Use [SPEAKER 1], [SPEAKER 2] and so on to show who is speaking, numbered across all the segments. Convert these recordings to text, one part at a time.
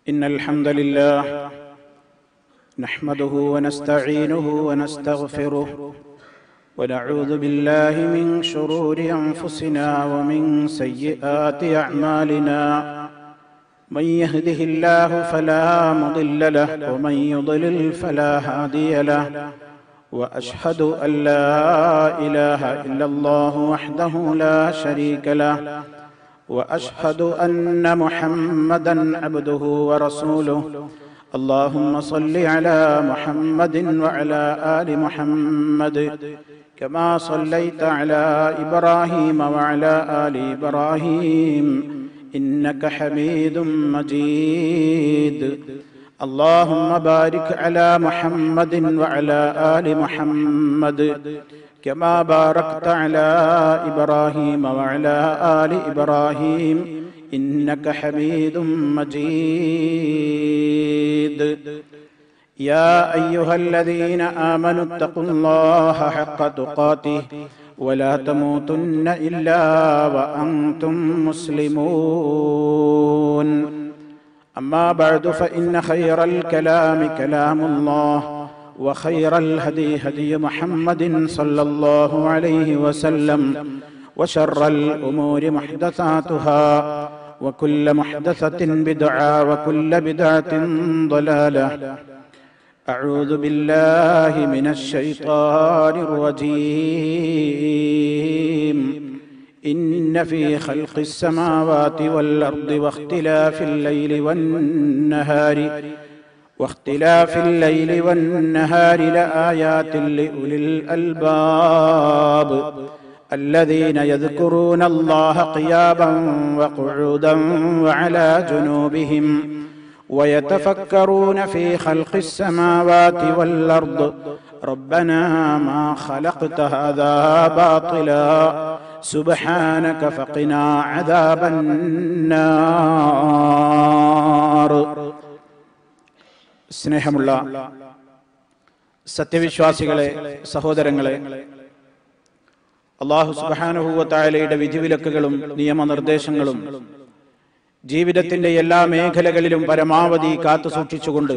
[SPEAKER 1] إن الحمد لله نحمده ونستعينه ونستغفره ونعوذ بالله من شرور أنفسنا ومن سيئات أعمالنا من يهده الله فلا مضل له ومن يضلل فلا هادي له واشهد ان لا اله الا الله وحده لا شريك له واشهد ان محمدا عبده ورسوله اللهم صل على محمد وعلى ال محمد كما صليت على ابراهيم وعلى ال ابراهيم انك حميد مجيد اللهم بارك على محمد وعلى ال محمد كما باركت على ابراهيم وعلى ال ابراهيم انك حميد مجيد يا ايها الذين امنوا اتقوا الله حق تقاته ولا تموتن الا وانتم مسلمون أما بعد فإن خير الكلام كلام الله وخير الهدي هدي محمد صلى الله عليه وسلم وشر الأمور محدثاتها وكل محدثة بدعة وكل بدعة ضلالة أعوذ بالله من الشيطان الرجيم إن في خلق السماوات والأرض واختلاف الليل والنهار واختلاف الليل والنهار لآيات لأولي الألباب الذين يذكرون الله قياما وقعودا وعلى جنوبهم ويتفكرون في خلق السماوات والأرض ربنا ما خلقت هذا باطلا سبحانك فقنا عذاب النار സ്നേഹമുള്ള സത്യവിശ്വാസികളെ സഹോദരങ്ങളെ അള്ളാഹു സുബാനുഭൂവത്തായാലയുടെ വിധിവിലക്കുകളും നിയമനിർദ്ദേശങ്ങളും ജീവിതത്തിന്റെ എല്ലാ മേഖലകളിലും പരമാവധി കാത്തു സൂക്ഷിച്ചുകൊണ്ട്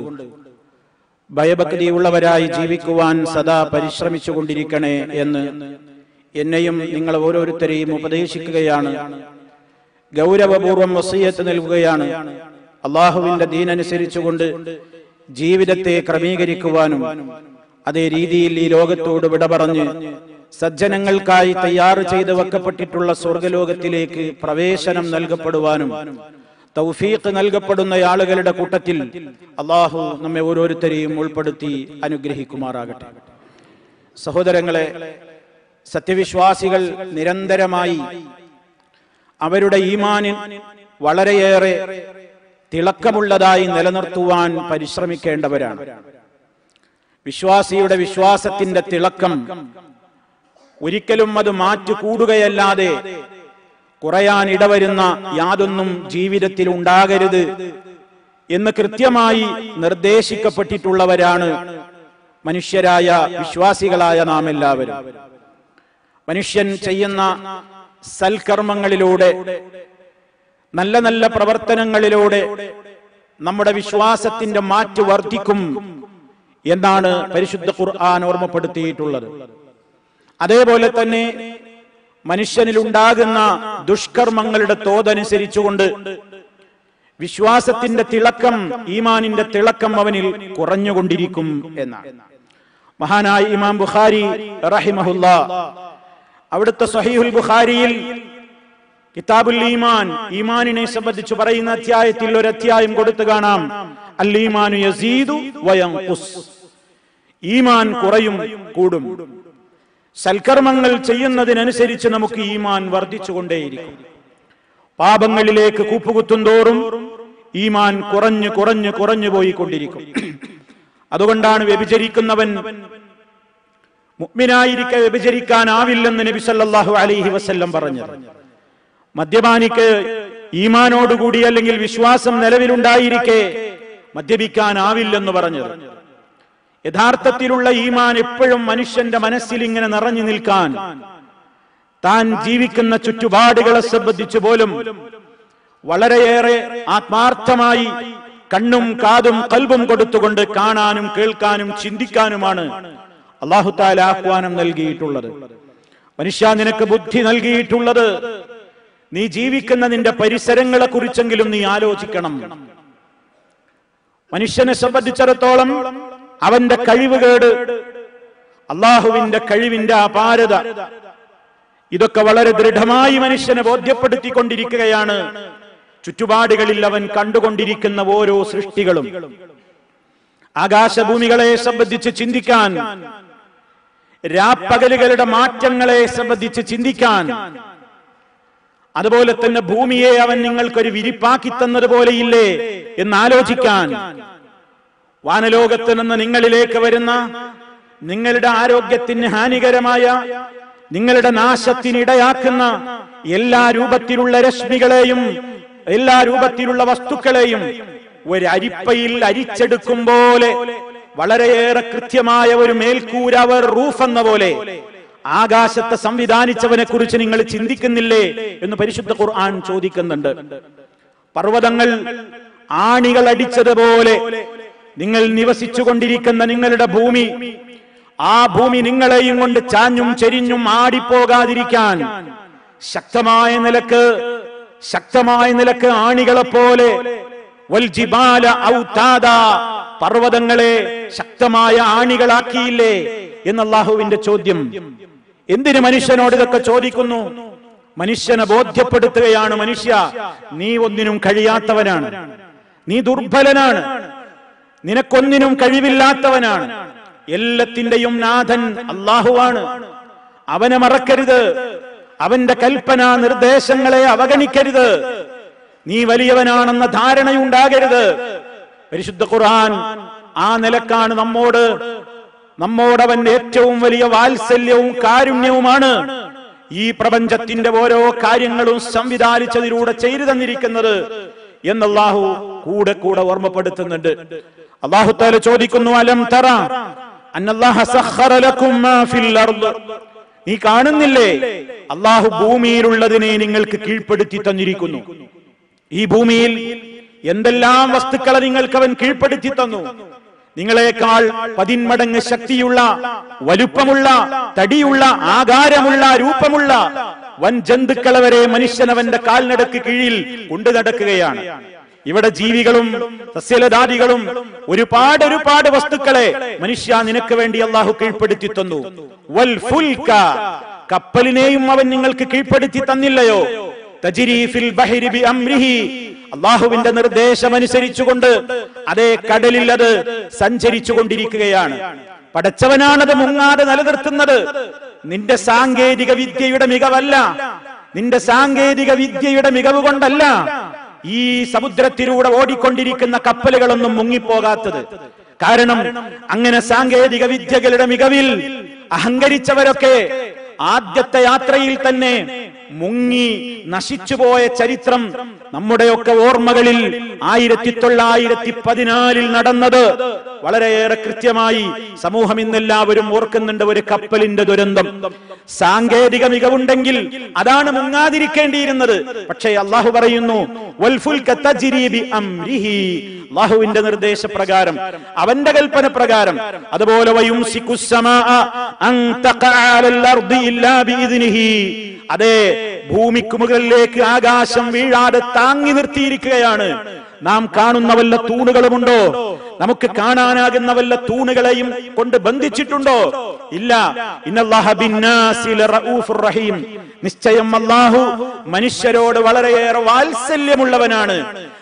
[SPEAKER 1] ഭയഭക്തിയുള്ളവരായി ജീവിക്കുവാൻ സദാ പരിശ്രമിച്ചുകൊണ്ടിരിക്കണേ എന്ന് എന്നെയും നിങ്ങൾ ഓരോരുത്തരെയും ഉപദേശിക്കുകയാണ് ഗൗരവപൂർവം വസീയത്ത് നൽകുകയാണ് അള്ളാഹുവിന്റെ ദീനനുസരിച്ചുകൊണ്ട് ജീവിതത്തെ ക്രമീകരിക്കുവാനും അതേ രീതിയിൽ ഈ ലോകത്തോട് വിട പറഞ്ഞ് സജ്ജനങ്ങൾക്കായി തയ്യാറ് ചെയ്ത് വെക്കപ്പെട്ടിട്ടുള്ള സ്വർഗലോകത്തിലേക്ക് പ്രവേശനം നൽകപ്പെടുവാനും തൗഫീഖ് നൽകപ്പെടുന്ന ആളുകളുടെ കൂട്ടത്തിൽ അള്ളാഹു നമ്മെ ഓരോരുത്തരെയും ഉൾപ്പെടുത്തി അനുഗ്രഹിക്കുമാറാകട്ടെ സഹോദരങ്ങളെ സത്യവിശ്വാസികൾ നിരന്തരമായി അവരുടെ ഈമാനിൻ വളരെയേറെ തിളക്കമുള്ളതായി നിലനിർത്തുവാൻ പരിശ്രമിക്കേണ്ടവരാണ് വിശ്വാസിയുടെ വിശ്വാസത്തിന്റെ തിളക്കം ഒരിക്കലും അത് മാറ്റു കൂടുകയല്ലാതെ കുറയാൻ ഇടവരുന്ന യാതൊന്നും ജീവിതത്തിൽ ഉണ്ടാകരുത് എന്ന് കൃത്യമായി നിർദ്ദേശിക്കപ്പെട്ടിട്ടുള്ളവരാണ് മനുഷ്യരായ വിശ്വാസികളായ നാം എല്ലാവരും മനുഷ്യൻ ചെയ്യുന്ന സൽക്കർമ്മങ്ങളിലൂടെ നല്ല നല്ല പ്രവർത്തനങ്ങളിലൂടെ നമ്മുടെ വിശ്വാസത്തിന്റെ മാറ്റ് വർദ്ധിക്കും എന്നാണ് പരിശുദ്ധ ഖുർആൻ ഓർമ്മപ്പെടുത്തിയിട്ടുള്ളത് അതേപോലെ തന്നെ മനുഷ്യനിൽ ഉണ്ടാകുന്ന ദുഷ്കർമ്മങ്ങളുടെ തോതനുസരിച്ചുകൊണ്ട് വിശ്വാസത്തിന്റെ തിളക്കം ഈമാനിന്റെ തിളക്കം അവനിൽ കുറഞ്ഞുകൊണ്ടിരിക്കും എന്നാണ് മഹാനായ ഇമാം ബുഖാരി റഹിമഹുല്ല അവിടുത്തെ സഹീഹുൽ ബുഖാരിയിൽ കിതാബുൽ ഈമാൻ ഈമാനിനെ സംബന്ധിച്ച് പറയുന്ന അധ്യായത്തിൽ ഒരു അധ്യായം കൊടുത്തു കാണാം അൽ ഈമാനു യസീദു വയംഖുസ് ഈമാൻ കുറയും കൂടും സൽക്കർമ്മങ്ങൾ ചെയ്യുന്നതിനനുസരിച്ച് നമുക്ക് ഈമാൻ വർദ്ധിച്ചുകൊണ്ടേയിരിക്കും പാപങ്ങളിലേക്ക് കൂപ്പുകുത്തും തോറും ഈമാൻ കുറഞ്ഞു കുറഞ്ഞു കുറഞ്ഞു പോയിക്കൊണ്ടിരിക്കും അതുകൊണ്ടാണ് വ്യഭിചരിക്കുന്നവൻ മുഗ്മിനായിരിക്കെ വ്യഭിചരിക്കാനാവില്ലെന്ന് നബി സല്ലല്ലാഹു അലൈഹി വസല്ലം പറഞ്ഞത് മദ്യപാനിക്ക് ഈമാനോടുകൂടി അല്ലെങ്കിൽ വിശ്വാസം നിലവിലുണ്ടായിരിക്കെ മദ്യപിക്കാനാവില്ലെന്ന് പറഞ്ഞത് യഥാർത്ഥത്തിലുള്ള ഈമാൻ എപ്പോഴും മനുഷ്യന്റെ മനസ്സിൽ ഇങ്ങനെ നിറഞ്ഞു നിൽക്കാൻ താൻ ജീവിക്കുന്ന ചുറ്റുപാടുകളെ സംബന്ധിച്ച് പോലും വളരെയേറെ ആത്മാർത്ഥമായി കണ്ണും കാതും കൽബും കൊടുത്തുകൊണ്ട് കാണാനും കേൾക്കാനും ചിന്തിക്കാനുമാണ് അള്ളാഹു താല ആഹ്വാനം നൽകിയിട്ടുള്ളത് മനുഷ്യ നിനക്ക് ബുദ്ധി നൽകിയിട്ടുള്ളത് നീ ജീവിക്കുന്ന നിന്റെ പരിസരങ്ങളെ കുറിച്ചെങ്കിലും നീ ആലോചിക്കണം മനുഷ്യനെ സംബന്ധിച്ചിടത്തോളം അവന്റെ കഴിവുകേട് അള്ളാഹുവിന്റെ കഴിവിന്റെ അപാരത ഇതൊക്കെ വളരെ ദൃഢമായി മനുഷ്യനെ ബോധ്യപ്പെടുത്തിക്കൊണ്ടിരിക്കുകയാണ് ചുറ്റുപാടുകളിൽ അവൻ കണ്ടുകൊണ്ടിരിക്കുന്ന ഓരോ സൃഷ്ടികളും ആകാശഭൂമികളെ സംബന്ധിച്ച് ചിന്തിക്കാൻ രാപ്പകലുകളുടെ മാറ്റങ്ങളെ സംബന്ധിച്ച് ചിന്തിക്കാൻ അതുപോലെ തന്നെ ഭൂമിയെ അവൻ നിങ്ങൾക്കൊരു വിരിപ്പാക്കി തന്നതുപോലെയില്ലേ എന്ന് ആലോചിക്കാൻ വാനലോകത്ത് നിന്ന് നിങ്ങളിലേക്ക് വരുന്ന നിങ്ങളുടെ ആരോഗ്യത്തിന് ഹാനികരമായ നിങ്ങളുടെ നാശത്തിനിടയാക്കുന്ന എല്ലാ രൂപത്തിലുള്ള രശ്മികളെയും എല്ലാ രൂപത്തിലുള്ള വസ്തുക്കളെയും ഒരു അരിപ്പയിൽ അരിച്ചെടുക്കും പോലെ വളരെയേറെ കൃത്യമായ ഒരു മേൽക്കൂര അവർ റൂഫ് എന്ന പോലെ ആകാശത്തെ സംവിധാനിച്ചവനെ കുറിച്ച് നിങ്ങൾ ചിന്തിക്കുന്നില്ലേ എന്ന് പരിശുദ്ധ ഖുർആൻ ചോദിക്കുന്നുണ്ട് പർവ്വതങ്ങൾ ആണികൾ അടിച്ചതുപോലെ നിങ്ങൾ നിവസിച്ചുകൊണ്ടിരിക്കുന്ന നിങ്ങളുടെ ഭൂമി ആ ഭൂമി നിങ്ങളെയും കൊണ്ട് ചാഞ്ഞും ചെരിഞ്ഞും ആടിപ്പോകാതിരിക്കാൻ ശക്തമായ നിലക്ക് ശക്തമായ നിലക്ക് ആണികളെ പോലെ വൽജിബാല ഔതാദ പർവ്വതങ്ങളെ ശക്തമായ ആണികളാക്കിയില്ലേ എന്ന് അള്ളാഹുവിന്റെ ചോദ്യം എന്തിന് മനുഷ്യനോട് ഇതൊക്കെ ചോദിക്കുന്നു മനുഷ്യനെ ബോധ്യപ്പെടുത്തുകയാണ് മനുഷ്യ നീ ഒന്നിനും കഴിയാത്തവനാണ് നീ ദുർബലനാണ് നിനക്കൊന്നിനും കഴിവില്ലാത്തവനാണ് എല്ലാത്തിന്റെയും നാഥൻ അള്ളാഹുവാണ് അവനെ മറക്കരുത് അവന്റെ കൽപ്പന നിർദ്ദേശങ്ങളെ അവഗണിക്കരുത് നീ വലിയവനാണെന്ന ധാരണയുണ്ടാകരുത് പരിശുദ്ധ ഖുർആൻ ആ നിലക്കാണ് നമ്മോട് നമ്മോടവൻ ഏറ്റവും വലിയ വാത്സല്യവും കാരുണ്യവുമാണ് ഈ പ്രപഞ്ചത്തിന്റെ ഓരോ കാര്യങ്ങളും സംവിധാനിച്ചതിലൂടെ ചെയ്തു തന്നിരിക്കുന്നത് എന്നല്ലാഹു കൂടെ കൂടെ ഓർമ്മപ്പെടുത്തുന്നുണ്ട് അള്ളാഹു താല ചോദിക്കുന്നു അലം തറ അന്നല്ലാഹ സഖറ ലക്കും മാ ഫിൽ അർദ് നീ കാണുന്നില്ലേ അള്ളാഹു ഭൂമിയിലുള്ളതിനെ നിങ്ങൾക്ക് കീഴ്പ്പെടുത്തി തന്നിരിക്കുന്നു ഈ ഭൂമിയിൽ എന്തെല്ലാം വസ്തുക്കളെ നിങ്ങൾക്ക് അവൻ കീഴ്പ്പെടുത്തി തന്നു നിങ്ങളെക്കാൾ പതിന്മടങ്ങ് ശക്തിയുള്ള വലുപ്പമുള്ള തടിയുള്ള ആകാരമുള്ള രൂപമുള്ള വൻ ജന്തുക്കളെ വരെ മനുഷ്യൻ അവന്റെ കാൽനടക്ക് കീഴിൽ കൊണ്ടു നടക്കുകയാണ് ഇവിടെ ജീവികളും സസ്യലതാദികളും ഒരുപാട് ഒരുപാട് വസ്തുക്കളെ മനുഷ്യ നിനക്ക് വേണ്ടി അള്ളാഹു കീഴ്പ്പെടുത്തി തന്നു വൽ ഫുൽക കപ്പലിനെയും അവൻ നിങ്ങൾക്ക് കീഴ്പ്പെടുത്തി തന്നില്ലയോ തജിരി ഫിൽ ബഹരി ബി അംരിഹി അള്ളാഹുവിന്റെ നിർദ്ദേശം അനുസരിച്ചുകൊണ്ട് അതേ കടലിൽ അത് സഞ്ചരിച്ചു കൊണ്ടിരിക്കുകയാണ് പടച്ചവനാണത് മുങ്ങാതെ നിലനിർത്തുന്നത് നിന്റെ സാങ്കേതിക വിദ്യയുടെ മികവല്ല നിന്റെ സാങ്കേതിക വിദ്യയുടെ മികവ് കൊണ്ടല്ല ഈ സമുദ്രത്തിലൂടെ ഓടിക്കൊണ്ടിരിക്കുന്ന കപ്പലുകളൊന്നും മുങ്ങിപ്പോകാത്തത് കാരണം അങ്ങനെ സാങ്കേതിക വിദ്യകളുടെ മികവിൽ അഹങ്കരിച്ചവരൊക്കെ ആദ്യത്തെ യാത്രയിൽ തന്നെ മുങ്ങി നശിച്ചുപോയ ചരിത്രം നമ്മുടെയൊക്കെ ഓർമ്മകളിൽ ആയിരത്തി തൊള്ളായിരത്തി പതിനാലിൽ നടന്നത് വളരെയേറെ കൃത്യമായി സമൂഹം ഇന്നെല്ലാവരും ഓർക്കുന്നുണ്ട് ഒരു കപ്പലിന്റെ ദുരന്തം സാങ്കേതിക മികവുണ്ടെങ്കിൽ അതാണ് മുങ്ങാതിരിക്കേണ്ടിയിരുന്നത് പക്ഷേ അള്ളാഹു പറയുന്നു "വൽഫുൽക തജ്രി ബി അംരിഹി." അള്ളാഹുവിന്റെ നിർദ്ദേശപ്രകാരം അവന്റെ കൽപ്പന പ്രകാരം അതുപോലെ വയുംസിക്കു സ്സമാഅ അൻ തഖഅ അലൽ അർദി ഇല്ലാ ബിഇദ്നിഹി. അതെ ഭൂമിക്ക് മുകളിലേക്ക് ആകാശം വീഴാതെ താങ്ങി നിർത്തിയിരിക്കുകയാണ് നാം കാണുന്ന വല്ല തൂണുകളുമുണ്ടോ നമുക്ക് കാണാനാകുന്ന വല്ല തൂണുകളെയും കൊണ്ട് ബന്ധിച്ചിട്ടുണ്ടോ ഇല്ല ഇന്നല്ലാഹ ബിന്നാസി ലറഊഫുർ റഹീം നിശ്ചയം അല്ലാഹു മനുഷ്യരോട് വളരെയേറെ വാത്സല്യമുള്ളവനാണ്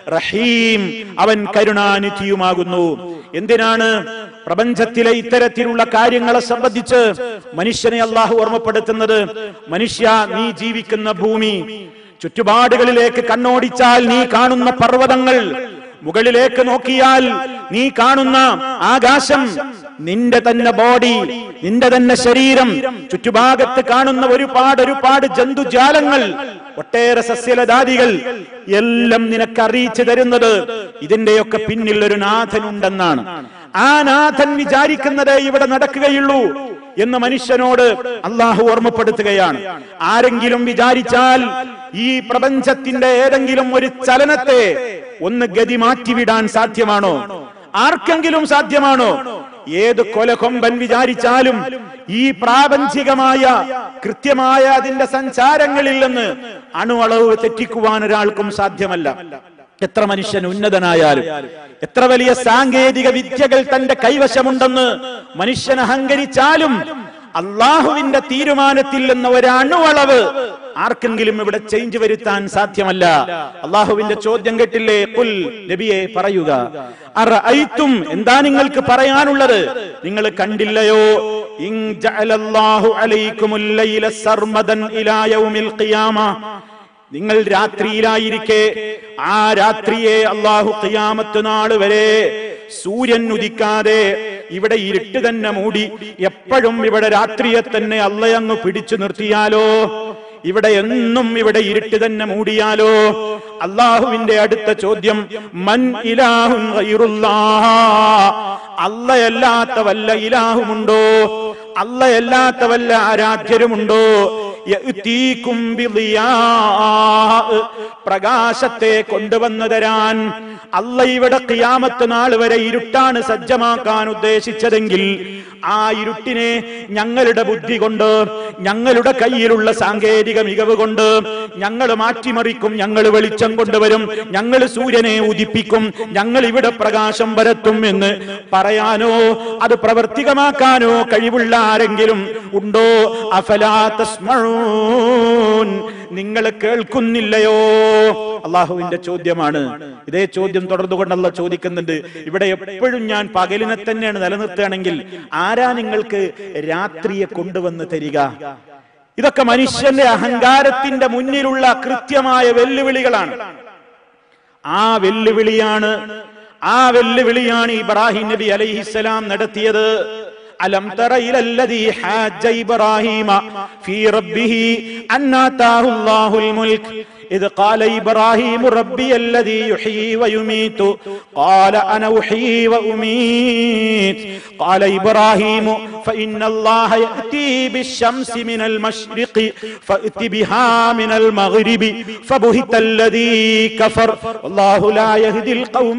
[SPEAKER 1] റഹീം അവൻ കരുണാനിധിയുമാകുന്നു എന്തിനാണ് പ്രപഞ്ചത്തിലെ ഇത്തരത്തിലുള്ള കാര്യങ്ങളെ സംബന്ധിച്ച് മനുഷ്യനെ അള്ളാഹു ഓർമ്മപ്പെടുത്തുന്നത് മനുഷ്യ നീ ജീവിക്കുന്ന ഭൂമി ചുറ്റുപാടുകളിലേക്ക് കണ്ണോടിച്ചാൽ നീ കാണുന്ന പർവ്വതങ്ങൾ മുകളിലേക്ക് നോക്കിയാൽ നീ കാണുന്ന ആകാശം നിന്റെ തന്നെ ബോഡി നിന്റെ തന്നെ ശരീരം ചുറ്റുഭാഗത്ത് കാണുന്ന ഒരുപാട് ഒരുപാട് ജന്തുജാലങ്ങൾ ഒട്ടേറെ സസ്യലതാദികൾ എല്ലാം നിനക്ക് അറിയിച്ചു തരുന്നത് ഇതിന്റെയൊക്കെ പിന്നിൽ ഒരു നാഥനുണ്ടെന്നാണ് ആ നാഥൻ വിചാരിക്കുന്നതേ ഇവിടെ നടക്കുകയുള്ളൂ എന്ന് മനുഷ്യനോട് അള്ളാഹു ഓർമ്മപ്പെടുത്തുകയാണ് ആരെങ്കിലും വിചാരിച്ചാൽ ഈ പ്രപഞ്ചത്തിന്റെ ഏതെങ്കിലും ഒരു ചലനത്തെ ഒന്ന് ഗതി മാറ്റിവിടാൻ സാധ്യമാണോ ആർക്കെങ്കിലും സാധ്യമാണോ ഏത് കൊലകൊമ്പൻ വിചാരിച്ചാലും ഈ പ്രാപഞ്ചികമായ കൃത്യമായ അതിന്റെ സഞ്ചാരങ്ങളിൽ നിന്ന് അണുവളവ് തെറ്റിക്കുവാൻ ഒരാൾക്കും സാധ്യമല്ല എത്ര മനുഷ്യൻ ഉന്നതനായാലും എത്ര വലിയ സാങ്കേതിക വിദ്യകൾ തന്റെ കൈവശമുണ്ടെന്ന് മനുഷ്യൻ അഹങ്കരിച്ചാലും അള്ളാഹുവിന്റെ തീരുമാനത്തിൽ നിന്ന് ഒരണുവളവ് ആർക്കെങ്കിലും ഇവിടെ ചേഞ്ച് വരുത്താൻ സാധ്യമല്ല അള്ളാഹുവിന്റെ ചോദ്യം കേട്ടില്ലേ കുൽ നബിയെ പറയുക അറഅയ്തും എന്താ നിങ്ങൾക്ക് പറയാനുള്ളത് നിങ്ങൾ കണ്ടില്ലയോ ഇൻ ജഅലല്ലാഹു അലൈക്കുമുൽ ലൈല സർമദൻ ഇലാ യൗമിൽ ഖിയാമ നിങ്ങൾ രാത്രിയിലായിരിക്കെ ആ രാത്രിയെ അള്ളാഹു ഖിയാമത്ത് നാൾ വരെ സൂര്യൻ ഉദിക്കാതെ ഇവിടെ ഇരുട്ട് തന്നെ മൂടി എപ്പോഴും ഇവിടെ രാത്രിയെ തന്നെ അള്ളയങ്ങ് പിടിച്ചു നിർത്തിയാലോ ഇവിടെ എന്നും ഇവിടെ ഇരുട്ട് തന്നെ മൂടിയാലോ അള്ളാഹുവിന്റെ അടുത്ത ചോദ്യം മൻ ഇലാഹുൻ ഗൈറുല്ലാഹ് അല്ലയല്ലാത്ത വല്ല ഇലാഹുമുണ്ടോ അല്ലയല്ലാത്ത വല്ല ആരാധ്യരുമുണ്ടോ യഅ്തീകും ബിളിയാ പ്രകാശത്തെ കൊണ്ടുവന്നു തരാൻ അല്ല ഇവിടെ ഖിയാമത്ത് നാൾ വരെ ഇരുട്ടാണ് സജ്ജമാക്കാൻ ഉദ്ദേശിച്ചതെങ്കിൽ ആ ഇരുട്ടിനെ ഞങ്ങളുടെ ബുദ്ധി കൊണ്ട് ഞങ്ങളുടെ കയ്യിലുള്ള സാങ്കേതിക മികവ് കൊണ്ട് ഞങ്ങൾ മാറ്റിമറിക്കും ഞങ്ങൾ വെളിച്ചം കൊണ്ടുവരും ഞങ്ങൾ സൂര്യനെ ഉദിപ്പിക്കും ഞങ്ങൾ ഇവിടെ പ്രകാശം പരത്തും എന്ന് പറയാനോ അത് പ്രവർത്തികമാക്കാനോ കഴിവുള്ള ആരെങ്കിലും ഉണ്ടോ അഫലാ തസ്മഊൻ നിങ്ങൾ കേൾക്കുന്നില്ലയോ അള്ളാഹുവിന്റെ ചോദ്യമാണ് ഇതേ ചോദ്യം തുടർന്നുകൊണ്ടല്ല ചോദിക്കുന്നുണ്ട് ഇവിടെ എപ്പോഴും ഞാൻ പകലിനെ തന്നെയാണ് നിലനിർത്തുകയാണെങ്കിൽ ആരാ നിങ്ങൾക്ക് രാത്രിയെ കൊണ്ടുവന്ന് തരിക ഇതൊക്കെ മനുഷ്യന്റെ അഹങ്കാരത്തിന്റെ മുന്നിലുള്ള കൃത്യമായ വെല്ലുവിളികളാണ് ആ വെല്ലുവിളിയാണ് ആ വെല്ലുവിളിയാണ് ഇബ്രാഹിം നബി അലൈഹിസ്സലാം നടത്തിയത് അലം തറ ഇലല്ലദീ ഹാജ ഇബ്രാഹീമ ഫീ റബ്ബിഹി അന്നാതാഹു അല്ലാഹുൽ മുൽക്ക് إذ قال إبراهيم ربي الذي يحيي ويميت قال أنا أحيي وأميت قال إبراهيم فإن الله يأتي بالشمس من المشرق فأت بها من المغرب فبهت الذي كفر والله لا يهدي القوم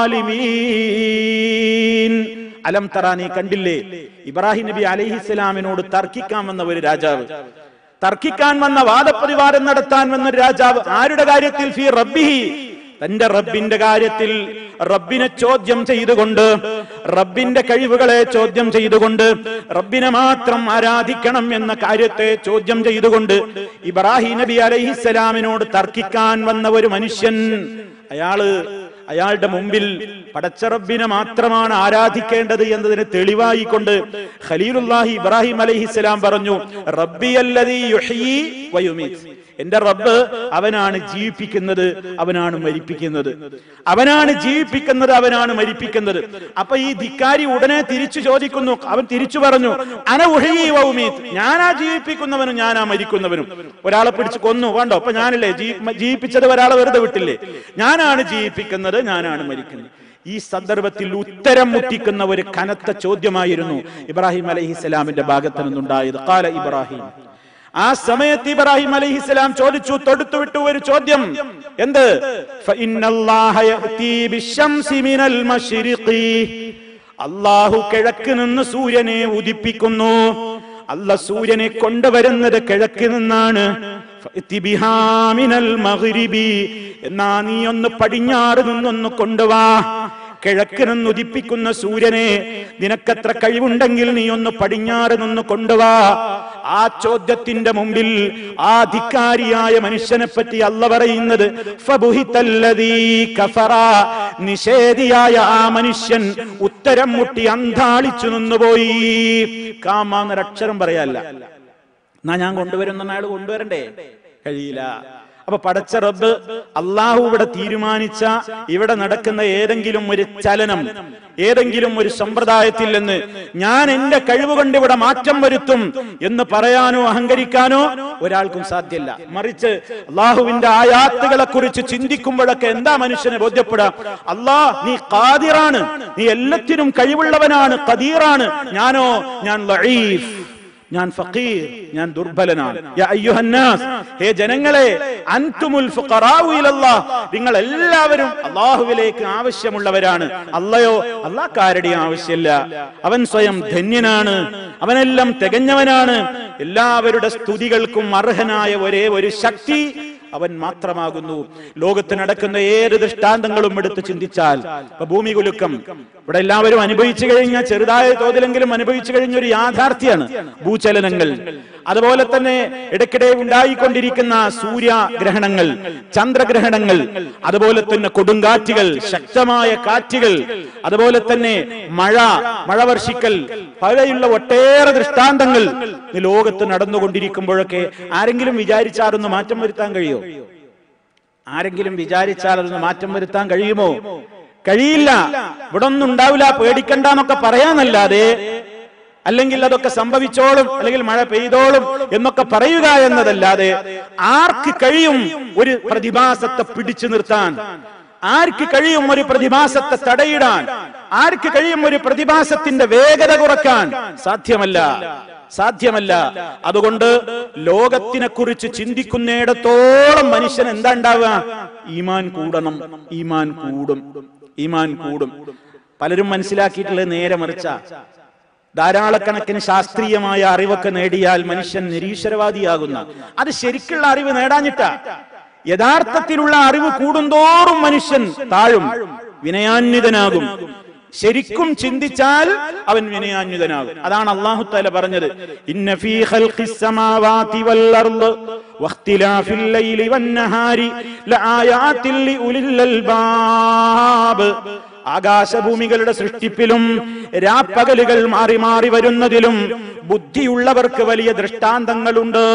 [SPEAKER 1] الظالمين അലം തറ നീ കണ്ടില്ലേ ഇബ്രാഹിം നബി അലൈഹിസ്സലാമിനോട് തർക്കിക്കാൻ വന്ന ഒരു രാജാവ് തർക്കിക്കാൻ വന്ന വാദപ്രതിവാദം നടത്താൻ വന്ന ഒരു രാജാവ് ആരുടെ കാര്യത്തിൽ ഫി റബ്ബിഹി തന്റെ റബ്ബിന്റെ കാര്യത്തിൽ റബ്ബിനെ ചോദ്യം ചെയ്തുകൊണ്ട് റബ്ബിന്റെ കഴിവുകളെ ചോദ്യം ചെയ്തുകൊണ്ട് റബ്ബിനെ മാത്രം ആരാധിക്കണം എന്ന കാര്യത്തെ ചോദ്യം ചെയ്തുകൊണ്ട് ഇബ്രാഹിം നബി അലൈഹിസ്സലാമിനോട് തർക്കിക്കാൻ വന്ന ഒരു മനുഷ്യൻ അയാള് അയാളുടെ മുമ്പിൽ പടച്ചറബിനെ മാത്രമാണ് ആരാധിക്കേണ്ടത് എന്നതിന് തെളിവായിക്കൊണ്ട് ഖലീലുല്ലാഹി ഇബ്രാഹിം അലൈഹിസ്സലാം പറഞ്ഞു റബ്ബി അല്ലദീ യുഹ്യീ വയുമീത് എന്റെ റബ്ബ് അവനാണ് ജീവിപ്പിക്കുന്നത് അവനാണ് മരിപ്പിക്കുന്നത് അവനാണ് ജീവിപ്പിക്കുന്നത് അവനാണ് മരിപ്പിക്കുന്നത് അപ്പൊ ഈ ധിക്കാരി ഉടനെ തിരിച്ചു ചോദിക്കുന്നു അവൻ തിരിച്ചു പറഞ്ഞു അന ഉഹയി വൗമീത് ഞാനാ ജീവിപ്പിക്കുന്നവനും ഞാനാ മരിക്കുന്നവനും ഒരാളെ പിടിച്ച് കൊന്നു വേണ്ടോ അപ്പൊ ഞാനല്ലേ ജീ- ജീവിപ്പിച്ചത് ഒരാളെ വെറുതെ വിട്ടില്ലേ ഞാനാണ് ജീവിപ്പിക്കുന്നത് ഞാനാണ് മരിക്കുന്നത് ഈ സന്ദർഭത്തിൽ ഉത്തരം മുട്ടിക്കുന്ന ഒരു കനത്ത ചോദ്യമായിരുന്നു ഇബ്രാഹിം അലൈഹിസ്സലാമിന്റെ ഭാഗത്ത് നിന്നുണ്ടായത് കാല ഇബ്രാഹിം ആ സമയത്ത് ഇബ്രാഹിം അലൈഹിസ്സലാം ചോദിച്ചു തൊടുത്തുവിട്ടു ഒരു ചോദ്യം എന്ത് ഫഇന്നല്ലാഹ യഅതി ബിശ്ശംസി മിനൽ മശ്രിഖി അല്ലാഹു കിഴക്ക് നിന്ന് സൂര്യനെ ഉദിപ്പിക്കുന്നു അല്ല സൂര്യനെ കൊണ്ടുവരുന്നത് കിഴക്ക് നിന്നാണ് ഫഅതി ബിഹാ മിനൽ മഗ്രിബി എന്നാ നീ ഒന്ന് പടിഞ്ഞാറ് നിന്നൊന്ന് കൊണ്ടുവാ കിഴക്ക് നിന്ന് ഉദിപ്പിക്കുന്ന സൂര്യനെ നിനക്കത്ര കഴിവുണ്ടെങ്കിൽ നീ ഒന്ന് പടിഞ്ഞാറ് നിന്ന് കൊണ്ടുവാ ആ ചോദ്യത്തിന്റെ മുമ്പിൽ ആ ധിക്കാരിയായ മനുഷ്യനെ പറ്റി അല്ല പറയുന്നത് ഫബുഹിതല്ലദീ കഫറ നിഷേധിയായ ആ മനുഷ്യൻ ഉത്തരം മുട്ടി അന്താളിച്ചു നിന്നുപോയി കാമ എന്നൊരക്ഷരം പറയാല്ല എന്നാ ഞാൻ കൊണ്ടുവരുന്ന അയാൾ കൊണ്ടുവരണ്ടേ കഴിയില്ല അപ്പൊ പടച്ച റബ്ബ് അള്ളാഹു ഇവിടെ തീരുമാനിച്ച ഇവിടെ നടക്കുന്ന ഏതെങ്കിലും ഒരു ചലനം ഏതെങ്കിലും ഒരു സമ്പ്രദായത്തിൽ നിന്ന് ഞാൻ എന്റെ കഴിവ് കൊണ്ട് ഇവിടെ മാറ്റം വരുത്തും എന്ന് പറയാനോ അഹങ്കരിക്കാനോ ഒരാൾക്കും സാധ്യല്ല മറിച്ച് അള്ളാഹുവിന്റെ ആയാത്തുകളെ കുറിച്ച് ചിന്തിക്കുമ്പോഴൊക്കെ എന്താ മനുഷ്യനെ ബോധ്യപ്പെടാം അള്ളാ നീ കാതിറാണ് നീ എല്ലാത്തിനും കഴിവുള്ളവനാണ് കദീറാണ് ഞാനോ ഞാൻ ലഈഫ് ഞാൻ ഫക്കീർ ഞാൻ ദുർബലനാണ് യാ അയ്യുഹന്നാസ് ഹേ ജനങ്ങളെ അൻതുമുൽ ഫുഖറാഉ ഇലല്ലാഹ് നിങ്ങൾ എല്ലാവരും അള്ളാഹുവിലേക്ക് ആവശ്യമുള്ളവരാണ് അല്ലയോ അള്ളാഹ്ക്കാരുടെയും ആവശ്യമില്ല അവൻ സ്വയം ധന്യനാണ് അവനെല്ലാം തികഞ്ഞവനാണ് എല്ലാവരുടെ സ്തുതികൾക്കും അർഹനായ ഒരേ ഒരു ശക്തി അവൻ മാത്രമാകുന്നു ലോകത്ത് നടക്കുന്ന ഏത് ദൃഷ്ടാന്തങ്ങളും എടുത്ത് ചിന്തിച്ചാൽ ഇപ്പൊ ഭൂമി കുലുക്കം ഇവിടെ എല്ലാവരും അനുഭവിച്ചു കഴിഞ്ഞ ചെറുതായ തോതിലെങ്കിലും അനുഭവിച്ചു കഴിഞ്ഞ ഒരു യാഥാർത്ഥ്യമാണ് ഭൂചലനങ്ങൾ അതുപോലെ തന്നെ ഇടയ്ക്കിടെ ഉണ്ടായിക്കൊണ്ടിരിക്കുന്ന സൂര്യഗ്രഹണങ്ങൾ ചന്ദ്രഗ്രഹണങ്ങൾ അതുപോലെ തന്നെ കൊടുങ്കാറ്റുകൾ ശക്തമായ കാറ്റുകൾ അതുപോലെ തന്നെ മഴ മഴ വർഷിക്കൽ പഴയുള്ള ഒട്ടേറെ ദൃഷ്ടാന്തങ്ങൾ ഈ ലോകത്ത് നടന്നുകൊണ്ടിരിക്കുമ്പോഴൊക്കെ ആരെങ്കിലും വിചാരിച്ചാറൊന്ന് മാറ്റം വരുത്താൻ കഴിയോ ആരെങ്കിലും വിചാരിച്ചാൽ അതൊന്ന് മാറ്റം വരുത്താൻ കഴിയുമോ കഴിയില്ല ഇവിടെ ഒന്നും ഉണ്ടാവില്ല പേടിക്കണ്ട എന്നൊക്കെ പറയാനല്ലാതെ അല്ലെങ്കിൽ അതൊക്കെ സംഭവിച്ചോളും അല്ലെങ്കിൽ മഴ പെയ്തോളും എന്നൊക്കെ പറയുക എന്നതല്ലാതെ ആർക്ക് കഴിയും ഒരു പ്രതിഭാസത്തെ പിടിച്ചു നിർത്താൻ ആർക്ക് കഴിയും ഒരു പ്രതിഭാസത്തെ തടയിടാൻ ആർക്ക് കഴിയും ഒരു പ്രതിഭാസത്തിന്റെ വേഗത കുറക്കാൻ സാധ്യമല്ല സാധ്യമല്ല അതുകൊണ്ട് ലോകത്തിനെ കുറിച്ച് ചിന്തിക്കുന്നിടത്തോളം മനുഷ്യൻ എന്താ ഉണ്ടാവുക ഈമാൻ കൂടണം ഈമാൻ കൂടും ഈമാൻ കൂടും പലരും മനസ്സിലാക്കിയിട്ടുള്ളത് നേരെ മറിച്ച ധാരാളക്കണക്കിന് ശാസ്ത്രീയമായ അറിവൊക്കെ നേടിയാൽ മനുഷ്യൻ നിരീശ്വരവാദിയാകുന്ന അത് ശരിക്കുള്ള അറിവ് നേടാഞ്ഞിട്ടാ യഥാർത്ഥത്തിലുള്ള അറിവ് കൂടുന്തോറും മനുഷ്യൻ താഴും വിനയാന്വിതനാകും ശരിക്കും ചിന്തിച്ചാൽ അവൻ വിനയാന്വിതനാകും അതാണ് അള്ളാഹു താല പറഞ്ഞത് ഇന്ന ഫീ ഖൽഖിസ് സമാവാതി വൽ അർദ് വഖ്തിലാഫിൽ ലൈലി വന്നഹാരി ലആയാതിൽ ലിഉലിൽ അൽബാബ് ആകാശഭൂമികളുടെ സൃഷ്ടിപ്പിലും രാപ്പകലുകൾ മാറി മാറി വരുന്നതിലും ബുദ്ധിയുള്ളവർക്ക് വലിയ ദൃഷ്ടാന്തങ്ങളുണ്ട്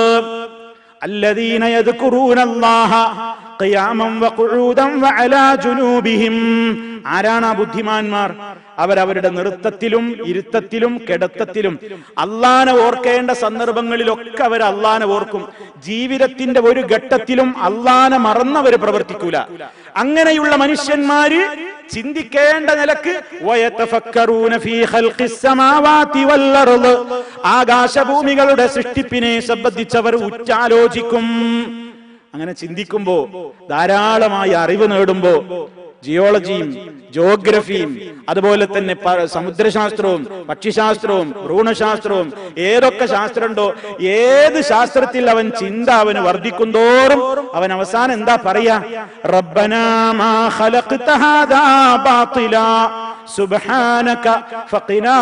[SPEAKER 1] الذين يذكرون الله قياما وقعودا وعلى جنوبهم ആരാണ് ആ ബുദ്ധിമാന്മാർ അവരവരുടെ നൃത്തത്തിലും ഇരുത്തത്തിലും കിടത്തത്തിലും അള്ളാനെ ഓർക്കേണ്ട സന്ദർഭങ്ങളിലൊക്കെ അവർ അള്ളാനെ ഓർക്കും ജീവിതത്തിന്റെ ഒരു ഘട്ടത്തിലും അള്ളാനെ മറന്നവർ പ്രവർത്തിക്കൂല അങ്ങനെയുള്ള മനുഷ്യന്മാര് ചിന്തിക്കേണ്ട നിലക്ക് വയതഫക്കറൂന ഫീ ഖൽഖിസ് സമാവാതി വൽ അർള് ആകാശഭൂമികളുടെ സൃഷ്ടിപ്പിനെ സംബന്ധിച്ചവർ ഉറ്റാലോചിക്കും അങ്ങനെ ചിന്തിക്കുമ്പോ ധാരാളമായി അറിവ് നേടുമ്പോ ജിയോളജിയും ജോഗ്രഫിയും അതുപോലെ തന്നെ പ- സമുദ്രശാസ്ത്രവും പക്ഷിശാസ്ത്രവും ഭ്രൂണശാസ്ത്രവും ഏതൊക്കെ ശാസ്ത്രമുണ്ടോ ഏത് ശാസ്ത്രത്തിൽ അവൻ ചിന്ത അവന് വർദ്ധിക്കുന്തോറും അവൻ അവസാനം എന്താ പറയാ റബ്ബനാ മാ ഖലഖ്ത ഹാദാ ബാത്തിലാ സുബ്ഹാനക ഫഖിനാ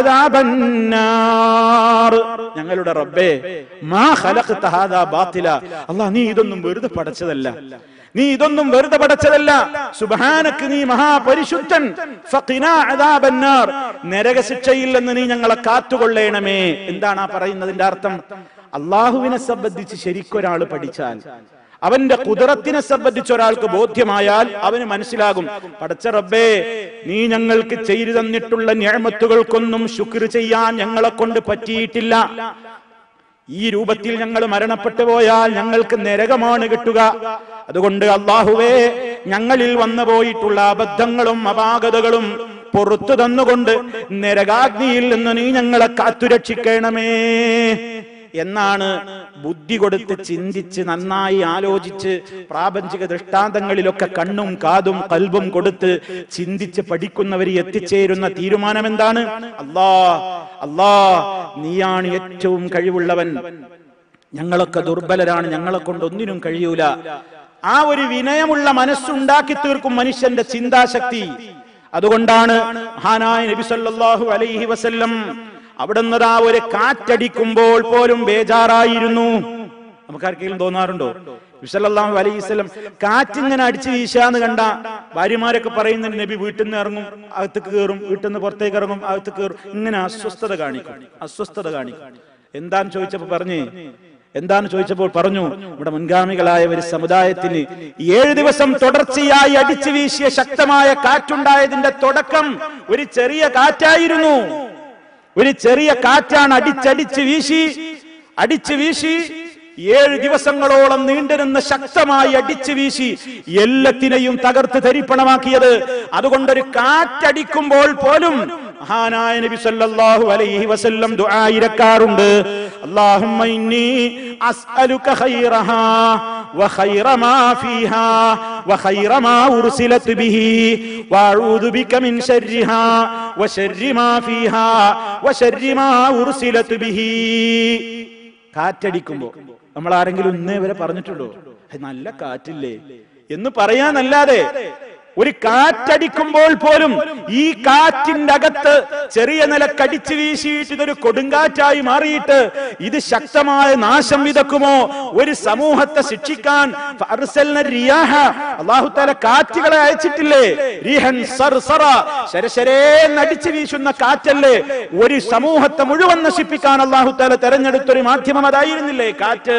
[SPEAKER 1] അദാബന്നാർ ഞങ്ങളുടെ റബ്ബേ മാ ഖലഖ്ത ഹാദാ ബാത്തില അല്ലാഹ് നീ ഇതൊന്നും വെറുതെ പടച്ചതല്ല നീ ഇതൊന്നും വെറുതെ പടച്ചതല്ല സുബ്ഹാനക്ക് നീ മഹാപരിശുദ്ധൻ ഫഖിനാ അദാബന്നാർ നരകശിക്ഷയിൽ നിന്ന് നീ ഞങ്ങളെ കാത്തുകൊള്ളേണമേ എന്താണ് ആ പറയുന്നതിന്റെ അർത്ഥം അള്ളാഹുവിനെ സംബന്ധിച്ച് ശരിക്കൊരാൾ പഠിച്ചാൽ അവന്റെ കുതിരത്തിനെ സംബന്ധിച്ച് ഒരാൾക്ക് ബോധ്യമായാൽ അവന് മനസ്സിലാകും പടച്ച റബ്ബേ നീ ഞങ്ങൾക്ക് ചെയ്തു തന്നിട്ടുള്ള ഞാമത്തുകൾക്കൊന്നും ശുക്ർ ചെയ്യാൻ ഞങ്ങളെ കൊണ്ട് പറ്റിയിട്ടില്ല ഈ രൂപത്തിൽ ഞങ്ങൾ മരണപ്പെട്ടു പോയാൽ ഞങ്ങൾക്ക് നരകമാണ് കിട്ടുക അതുകൊണ്ട് അള്ളാഹുവേ ഞങ്ങളിൽ വന്നു പോയിട്ടുള്ള അബദ്ധങ്ങളും അപാകതകളും പുറത്തു തന്നുകൊണ്ട് നരകാഗ്നിയിൽ നിന്ന് നീ ഞങ്ങളെ കാത്തുരക്ഷിക്കണമേ എന്നാണ് ബുദ്ധി കൊടുത്ത് ചിന്തിച്ച് നന്നായി ആലോചിച്ച് പ്രാപഞ്ചിക ദൃഷ്ടാന്തങ്ങളിലൊക്കെ കണ്ണും കാതും കൽബും കൊടുത്ത് ചിന്തിച്ച് പഠിക്കുന്നവർ എത്തിച്ചേരുന്ന തീരുമാനം എന്താണ് അല്ലാ അല്ലാ നീയാണ് ഏറ്റവും കഴിവുള്ളവൻ ഞങ്ങളൊക്കെ ദുർബലരാണ് ഞങ്ങളെ കൊണ്ട് ഒന്നിനും കഴിയൂല ആ ഒരു വിനയമുള്ള മനസ്സുണ്ടാക്കി തീർക്കും മനുഷ്യന്റെ ചിന്താശക്തി അതുകൊണ്ടാണ് മഹാനായ നബി സല്ലല്ലാഹു അലൈഹി വസല്ലം അവിടുന്ന് ആ ഒരു കാറ്റടിക്കുമ്പോൾ പോലും ബേജാറായിരുന്നു നമുക്കാർക്കെങ്കിലും തോന്നാറുണ്ടോ വിസലല്ലാഹു അലൈഹി വസല്ലം കാറ്റിങ്ങനെ അടിച്ചു വീശാന്ന് കണ്ട ഭാര്യമാരൊക്കെ പറയുന്നുണ്ട് നബി വീട്ടിൽ നിന്ന് ഇറങ്ങും അകത്തേക്ക് കയറും വീട്ടിൽ നിന്ന് പുറത്തേക്ക് ഇറങ്ങും അകത്തേക്ക് കയറും ഇങ്ങനെ അസ്വസ്ഥത കാണിക്കും അസ്വസ്ഥത കാണിക്കും എന്താന്ന് ചോദിച്ചപ്പോ പറഞ്ഞേ എന്താന്ന് ചോദിച്ചപ്പോൾ പറഞ്ഞു ഇവിടെ മുൻഗാമികളായ ഒരു സമുദായത്തിന് ഏഴ് ദിവസം തുടർച്ചയായി അടിച്ചു വീശിയ ശക്തമായ കാറ്റുണ്ടായതിന്റെ തുടക്കം ഒരു ചെറിയ കാറ്റായിരുന്നു ഒരു ചെറിയ കാറ്റാണ് അടിച്ചടിച്ച് വീശി അടിച്ചു വീശി ഏഴ് ദിവസങ്ങളോളം നീണ്ടിരുന്ന ശക്തമായി അടിച്ചു വീശി എല്ലാത്തിനെയും തകർത്ത് തരിപ്പണമാക്കിയത് അതുകൊണ്ടൊരു കാറ്റടിക്കുമ്പോൾ പോലും മഹാനായ നബി സല്ലല്ലാഹു അലൈഹി വസല്ലം ദുആ ഇരക്കാറുണ്ട് اللهم إني أسألك خيرها وخير ما فيها وخير ما أرسلت به وأعوذ بك من شرها وشر ما فيها وشر ما أرسلت به കാറ്റടിക്കുമ്പോ നമ്മൾ ആരെങ്കിലും ഇന്നേ വരെ പറഞ്ഞിട്ടുണ്ടോ "ഹേ, നല്ല കാറ്റില്ലേ എന്ന് പറയാനല്ലാതെ ഒരു കാറ്റടിക്കുമ്പോൾ പോലും ഈ കാറ്റിന്റെ അകത്ത് ചെറിയ നിലക്കടിച്ചു വീശിയിട്ട് ഇതൊരു കൊടുങ്കാറ്റായി മാറിയിട്ട് ഇത് ശക്തമായ നാശം വിതക്കുമോ ഒരു സമൂഹത്തെ ശിക്ഷിക്കാൻ ഫഅർസൽന റിയാഹ. അല്ലാഹു തആല കാറ്റുകളെ അയച്ചിട്ടില്ലേ റിഹൻ സർസറ. ശരശരേന്ന് അടിച്ചു വീശുന്ന കാറ്റല്ലേ ഒരു സമൂഹത്തെ മുഴുവൻ നശിപ്പിക്കാൻ അല്ലാഹു തആല തെരഞ്ഞെടുത്തൊരു മാധ്യമം അതായിരുന്നില്ലേ കാറ്റ്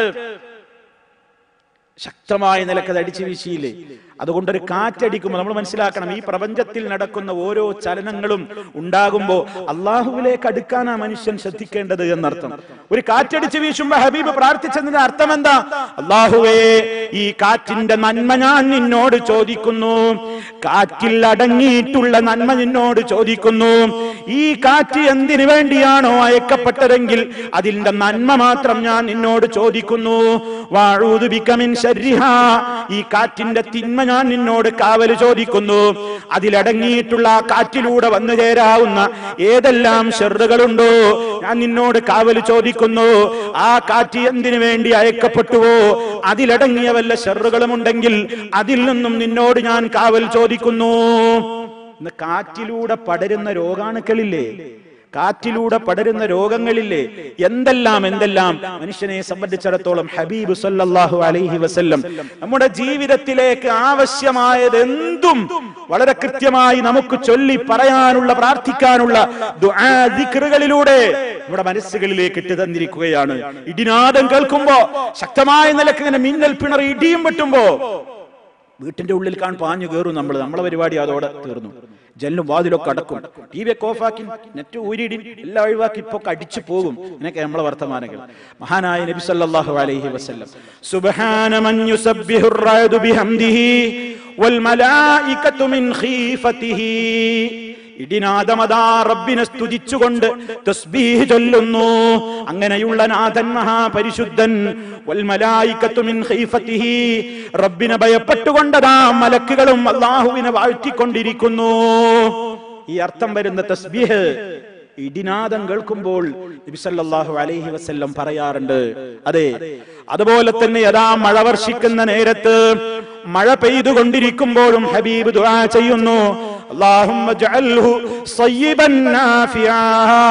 [SPEAKER 1] ശക്തമായ നിലക്കത് അടിച്ചു വീശിയില്ലേ അതുകൊണ്ടൊരു കാറ്റടിക്കുമ്പോൾ നമ്മൾ മനസ്സിലാക്കണം ഈ പ്രപഞ്ചത്തിൽ നടക്കുന്ന ഓരോ ചലനങ്ങളും ഉണ്ടാകുമ്പോൾ അള്ളാഹുവിലേക്ക് അടുക്കാനാ മനുഷ്യൻ ശ്രദ്ധിക്കേണ്ടത് എന്നർത്ഥം ഒരു കാറ്റടിച്ച് വീശുമ്പോ ഹബീബ് പ്രാർത്ഥിച്ചതിന്റെ അർത്ഥം എന്താ അള്ളാഹുവേ ഈ കാറ്റിന്റെ നന്മ ഞാൻ നിന്നോട് ചോദിക്കുന്നു കാറ്റിൽ അടങ്ങിയിട്ടുള്ള നന്മ നിന്നോട് ചോദിക്കുന്നു ഈ കാറ്റ് എന്തിനു വേണ്ടിയാണോ അയക്കപ്പെട്ടതെങ്കിൽ അതിന്റെ നന്മ മാത്രം ഞാൻ നിന്നോട് ചോദിക്കുന്നു വാഴൂതു ബിക്കമിൻ ശരിഹ ഈ കാറ്റിന്റെ തിന്മ ഞാൻ നിന്നോട് കാവല് ചോദിക്കുന്നു അതിലടങ്ങിയിട്ടുള്ള ആ കാറ്റിലൂടെ വന്നു ചേരാവുന്ന ഏതെല്ലാം ഷെറുകളുണ്ടോ ഞാൻ നിന്നോട് കാവല് ചോദിക്കുന്നു ആ കാറ്റ് എന്തിനു വേണ്ടി അയക്കപ്പെട്ടുവോ അതിലടങ്ങിയ വല്ല ഷെറുകളും ഉണ്ടെങ്കിൽ അതിൽ നിന്നും നിന്നോട് ഞാൻ കാവൽ ചോദിക്കുന്നു ഇന്ന് കാറ്റിലൂടെ പടരുന്ന രോഗാണുക്കളില്ലേ കാറ്റിലൂടെ പടരുന്ന രോഗങ്ങളില്ലേ എന്തെല്ലാം എന്തെല്ലാം മനുഷ്യനെ സംബന്ധിച്ചിടത്തോളം ഹബീബ് സല്ലല്ലാഹു അലൈഹി വസല്ലം നമ്മുടെ ജീവിതത്തിലേക്ക് ആവശ്യമായത് എന്തും വളരെ കൃത്യമായി നമുക്ക് ചൊല്ലി പറയാനുള്ള പ്രാർത്ഥിക്കാനുള്ള ദുആ ദിക്റുകളിലൂടെ നമ്മുടെ മനസ്സുകളിലേക്ക് ഇട്ട് തന്നിരിക്കുകയാണ് ഇടിനാദം കേൾക്കുമ്പോ ശക്തമായ നിലക്ക് ഇങ്ങനെ മിന്നൽ പിണറി ഇടിയും വെട്ടുമ്പോ വീട്ടിന്റെ ഉള്ളിൽ കാൺ പാഞ്ഞു കയറും നമ്മൾ നമ്മളെ പരിപാടി അതോടെ തീർന്നു ജനലും വാതിലൊക്കെ അടക്കും ടി വി ഒക്കെ ഓഫാക്കി നെറ്റ് ഊരിയിടും എല്ലാം ഒഴിവാക്കി ഇപ്പൊ ഒക്കെ അടിച്ചു പോകും ഇങ്ങനെയൊക്കെ നമ്മളെ വർത്തമാനങ്ങൾ മഹാനായ നബി സല്ലല്ലാഹു അലൈഹി വസല്ലം സുബ്ഹാന മൻ യുസബ്ബിഹു റഅദു ബിഹംദിഹി വൽ മലായികതു മിൻ ഖീഫതിഹി ഇടിനാദമതാ റബ്ബിനെ സ്തുതിച്ചുകൊണ്ട് തസ്ബീഹ് ചൊല്ലുന്നു അങ്ങനെയുള്ള നാഥൻ മഹാപരിശുദ്ധൻ വൽ മലായികത്തു മിൻ ഖൈഫത്തിഹി റബ്ബിനെ ഭയപ്പെട്ടുകൊണ്ടതാ മലക്കുകളും അള്ളാഹുവിനെ വാഴ്ത്തിക്കൊണ്ടിരിക്കുന്നു ഈ അർത്ഥം വരുന്ന തസ്ബീഹ് ഇടിനാദം കേൾക്കുമ്പോൾ നബി സല്ലല്ലാഹു അലൈഹി വസല്ലം പറയാറുണ്ട് അതെ അതുപോലെ തന്നെ യഥാ മഴ വർഷിക്കുന്ന നേരത്ത് മഴ പെയ്തുകൊണ്ടിരിക്കുമ്പോഴും ഹബീബ് ദുആ ചെയ്യുന്നു അല്ലാഹുമ്മ ജഅൽഹു സയ്യിബൻ നാഫിആ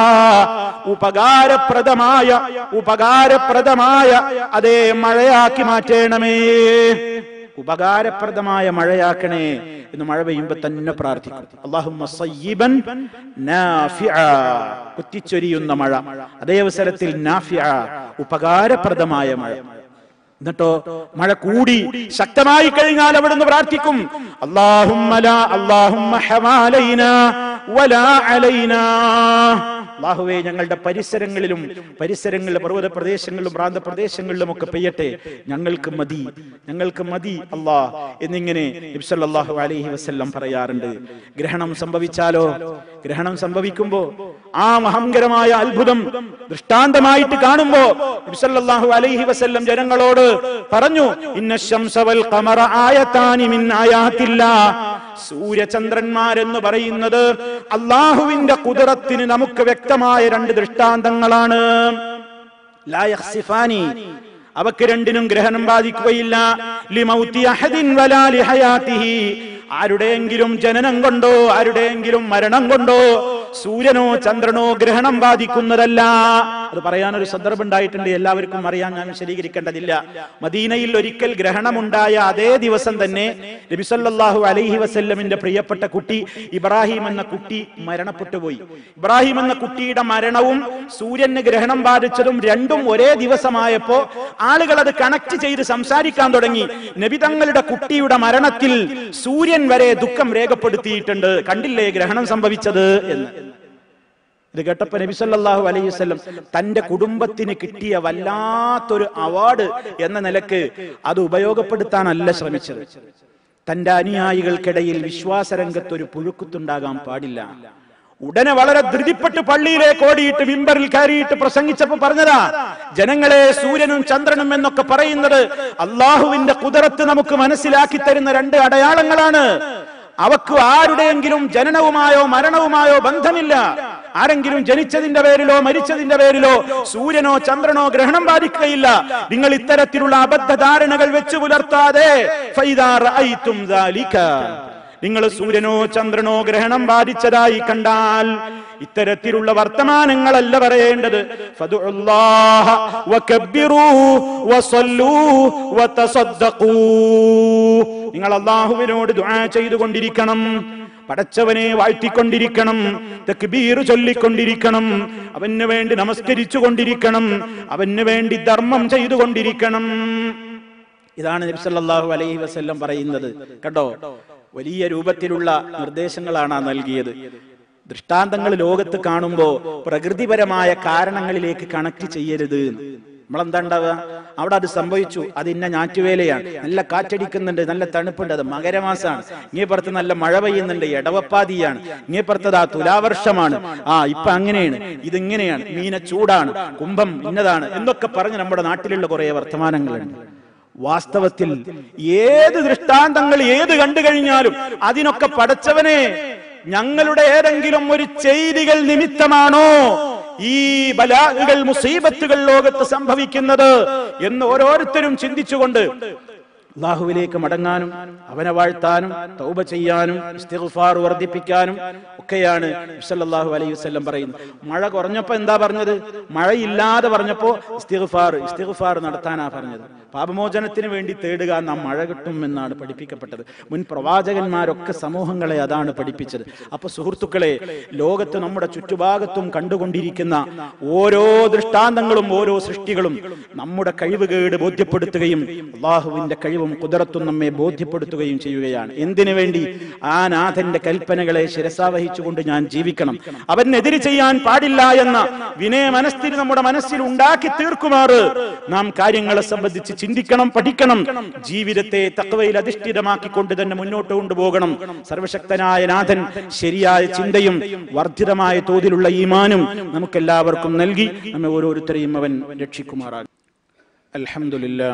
[SPEAKER 1] ഉപകാരപ്രദമായ ഉപകാരപ്രദമായ അതേ മഴയാക്കി മാറ്റേണമേ ഉപകാരപ്രദമായ മഴയാക്കണേ എന്ന് മഴ പെയ്യുമ്പോ തന്നെ പ്രാർത്ഥിക്കും അള്ളാഹുമ്മ സയ്യിബൻ നാഫിഅ കുത്തിച്ചൊരിയുന്ന മഴ അതേ അവസരത്തിൽ നാഫിഅ ഉപകാരപ്രദമായ മഴ എന്നിട്ടോ മഴ കൂടി ശക്തമായി കഴിഞ്ഞാൽ അവിടുന്ന് പ്രാർത്ഥിക്കും അല്ലാഹുമ്മ ലാ അല്ലാഹുമ്മ ഹവാലൈനാ വലാ അലൈനാ അള്ളാഹുവെ ഞങ്ങളുടെ പരിസരങ്ങളിലും പരിസരങ്ങളിലെ പർവ്വത പ്രദേശങ്ങളിലും പ്രാന്ത പ്രദേശങ്ങളിലും ഒക്കെ പെയ്യട്ടെ ഞങ്ങൾക്ക് മതി ഞങ്ങൾക്ക് മതി അല്ലാ എന്നിങ്ങനെ നബിസല്ലാഹു അലൈഹി വസല്ലം പറയാറുണ്ട് ഗ്രഹണം സംഭവിച്ചാലോ ഗ്രഹണം സംഭവിക്കുമ്പോ ആ മഹങ്കരമായ അത്ഭുതം ദൃഷ്ടാന്തമായിട്ട് കാണുമ്പോ നബിസല്ലാഹു അലൈഹി വസല്ലം ജനങ്ങളോട് പറഞ്ഞു ഇന്ന ശംസ വൽ ഖമറ ആയതാനി മിൻ ആയാത്തില്ലാ സൂര്യചന്ദ്രന്മാരെന്ന് പറയുന്നത് അള്ളാഹുവിന്റെ കുതിരത്തിന് നമുക്ക് വ്യക്തമായ രണ്ട് ദൃഷ്ടാന്തങ്ങളാണ് ലാ യഖ്സിഫാനി അവക്ക് രണ്ടിനും ഗ്രഹണം ബാധിക്കുകയില്ല ലിമൗത്തി അഹദിൻ വലാ ലിഹയാത്തിഹി ആരുടെയെങ്കിലും ജനനം കൊണ്ടോ ആരുടെയെങ്കിലും മരണം കൊണ്ടോ സൂര്യനോ ചന്ദ്രനോ ഗ്രഹണം ബാധിക്കുന്നതല്ല അത് പറയാനൊരു സന്ദർഭം ഉണ്ടായിട്ടുണ്ട് എല്ലാവർക്കും അറിയാൻ ഞാൻ വിശദീകരിക്കേണ്ടതില്ല മദീനയിൽ ഒരിക്കൽ ഗ്രഹണമുണ്ടായ അതേ ദിവസം തന്നെ നബിസല്ലാഹു അലൈഹി വസല്ലമിന്റെ പ്രിയപ്പെട്ട കുട്ടി ഇബ്രാഹിം എന്ന കുട്ടി മരണപ്പെട്ടു പോയി ഇബ്രാഹിം എന്ന കുട്ടിയുടെ മരണവും സൂര്യന് ഗ്രഹണം ബാധിച്ചതും രണ്ടും ഒരേ ദിവസമായപ്പോ ആളുകൾ അത് കണക്ട് ചെയ്ത് സംസാരിക്കാൻ തുടങ്ങി നബി തങ്ങളുടെ കുട്ടിയുടെ മരണത്തിൽ സൂര്യൻ വരെ ദുഃഖം രേഖപ്പെടുത്തിയിട്ടുണ്ട് കണ്ടില്ലേ ഗ്രഹണം സംഭവിച്ചത് എന്ന് ഇത് കേട്ടപ്പോ നബി സല്ലല്ലാഹു അലൈഹി വസല്ലം തന്റെ കുടുംബത്തിന് കിട്ടിയ വല്ലാത്തൊരു അവാർഡ് എന്ന നിലക്ക് അത് ഉപയോഗപ്പെടുത്താനല്ല ശ്രമിച്ചത് തന്റെ അനുയായികൾക്കിടയിൽ വിശ്വാസരംഗത്ത് ഒരു പുഴുക്കുത്തുണ്ടാകാൻ പാടില്ല ഉടനെ വളരെ ധൃതിപ്പെട്ട് പള്ളിയിലേക്ക് ഓടിയിട്ട് മിമ്പറിൽ കയറിയിട്ട് പ്രസംഗിച്ചപ്പോ പറഞ്ഞതാ ജനങ്ങളെ സൂര്യനും ചന്ദ്രനും എന്നൊക്കെ പറയുന്നത് അള്ളാഹുവിന്റെ കുതിരത്ത് നമുക്ക് മനസ്സിലാക്കി തരുന്ന രണ്ട് അടയാളങ്ങളാണ് അവക്ക് ആരുടെയെങ്കിലും ജനനവുമായോ മരണവുമായോ ബന്ധമില്ല ആരെങ്കിലും ജനിച്ചതിന്റെ പേരിലോ മരിച്ചതിന്റെ പേരിലോ സൂര്യനോ ചന്ദ്രനോ ഗ്രഹണം ബാധിക്കുകയില്ല നിങ്ങൾ ഇത്തരത്തിലുള്ള അബദ്ധധാരണകൾ വെച്ച് പുലർത്താതെ ഫൈദാ റഅയ്തും ദാലിക. നിങ്ങൾ സൂര്യനോ ചന്ദ്രനോ ഗ്രഹണം ബാധിച്ചതായി കണ്ടാൽ ഇത്തരത്തിലുള്ള വർത്തമാനങ്ങളല്ല പറയേണ്ടത് ഫദുഉല്ലാഹ വകബ്ബിറൂ വസല്ലൂ വതസദ്ദഖൂ. നിങ്ങൾ അള്ളാഹുവിനോട് ദുആ ചെയ്തുകൊണ്ടിരിക്കണം പടച്ചവനെ വാഴ്ത്തിക്കൊണ്ടിരിക്കണം തക്ബീർ ചൊല്ലിക്കൊണ്ടിരിക്കണം അവന് വേണ്ടി നമസ്കരിച്ചു കൊണ്ടിരിക്കണം അവന് വേണ്ടി ധർമ്മം ചെയ്തുകൊണ്ടിരിക്കണം ഇതാണ് നബി സല്ലല്ലാഹു അലൈഹി വസല്ലം പറയുന്നത് കണ്ടോ വലിയ രൂപത്തിലുള്ള നിർദ്ദേശങ്ങളാണ് ആ നൽകിയത് ദൃഷ്ടാന്തങ്ങൾ ലോകത്ത് കാണുമ്പോൾ പ്രകൃതിപരമായ കാരണങ്ങളിലേക്ക് കണക്ട് ചെയ്യരുത് നമ്മളെന്താ ഉണ്ടാവുക അവിടെ അത് സംഭവിച്ചു അത് ഇന്ന ഞാറ്റുവേലയാണ് നല്ല കാറ്റടിക്കുന്നുണ്ട് നല്ല തണുപ്പുണ്ട് അത് മകരമാസമാണ് ഇങ്ങേപ്പുറത്ത് നല്ല മഴ പെയ്യുന്നുണ്ട് ഇടവപ്പാതിയാണ് ഇങ്ങേപ്പുറത്തത് ആ തുലാവർഷമാണ് ആ ഇപ്പൊ അങ്ങനെയാണ് ഇതിങ്ങനെയാണ് മീന ചൂടാണ് കുംഭം ഇന്നതാണ് എന്നൊക്കെ പറഞ്ഞ് നമ്മുടെ നാട്ടിലുള്ള കുറെ വർത്തമാനങ്ങളുണ്ട് വാസ്തവത്തിൽ ഏത് ദൃഷ്ടാന്തങ്ങൾ ഏത് കണ്ടു കഴിഞ്ഞാലും അതിനൊക്കെ പടച്ചവനെ ഞങ്ങളുടെ ഏതെങ്കിലും ഒരു ചെയ്തികൾ നിമിത്തമാണോ ഈ ബലാഹുകൾ മുസീബത്തുകൾ ലോകത്ത് സംഭവിക്കുന്നത് എന്ന് ഓരോരുത്തരും ചിന്തിച്ചുകൊണ്ട് അള്ളാഹുവിലേക്ക് മടങ്ങാനും അവനെ വാഴ്ത്താനും തൗബ ചെയ്യാനും ഇസ്തിഗ്ഫാർ വർദ്ധിപ്പിക്കാനും ഒക്കെയാണ് സല്ലല്ലാഹു അലൈഹി വസല്ലം പറയുന്നത് മഴ കുറഞ്ഞപ്പോ എന്താ പറഞ്ഞത് മഴയില്ലാതെ പറഞ്ഞപ്പോ ഇസ്തിഗ്ഫാർ ഇസ്തിഗ്ഫാർ നടത്താനാ പറഞ്ഞത് പാപമോചനത്തിന് വേണ്ടി തേടുക നാം മഴ കിട്ടും എന്നാണ് പഠിപ്പിക്കപ്പെട്ടത് മുൻ പ്രവാചകന്മാരൊക്കെ സമൂഹങ്ങളെ അതാണ് പഠിപ്പിച്ചത് അപ്പൊ സുഹൃത്തുക്കളെ ലോകത്ത് നമ്മുടെ ചുറ്റുഭാഗത്തും കണ്ടുകൊണ്ടിരിക്കുന്ന ഓരോ ദൃഷ്ടാന്തങ്ങളും ഓരോ സൃഷ്ടികളും നമ്മുടെ കഴിവുകേട് ബോധ്യപ്പെടുത്തുകയും അള്ളാഹുവിന്റെ കഴിവും കുതിരത്തും നമ്മെ ബോധ്യപ്പെടുത്തുകയും ചെയ്യുകയാണ് എന്തിനു വേണ്ടി ആ നാഥന്റെ കൽപ്പനകളെ ശിരസാവഹിച്ചുകൊണ്ട് ഞാൻ ജീവിക്കണം അവനെതിര് ചെയ്യാൻ പാടില്ല എന്ന വിനയ മനസ്ഥിതി നമ്മുടെ മനസ്സിൽ ഉണ്ടാക്കി തീർക്കുമാറ് നാം കാര്യങ്ങളെ സംബന്ധിച്ച് ചിന്തിക്കണം പഠിക്കണം ജീവിതത്തെ തക്കവയിൽ അധിഷ്ഠിതമാക്കിക്കൊണ്ട് തന്നെ മുന്നോട്ട് കൊണ്ടുപോകണം സർവശക്തനായ നാഥൻ ശരിയായ ചിന്തയും വർദ്ധിതമായ തോതിലുള്ള ഈമാനും നമുക്കെല്ലാവർക്കും നൽകി നമ്മെ ഓരോരുത്തരെയും അവൻ രക്ഷിക്കുമാറാകും അൽഹംദുലില്ലാ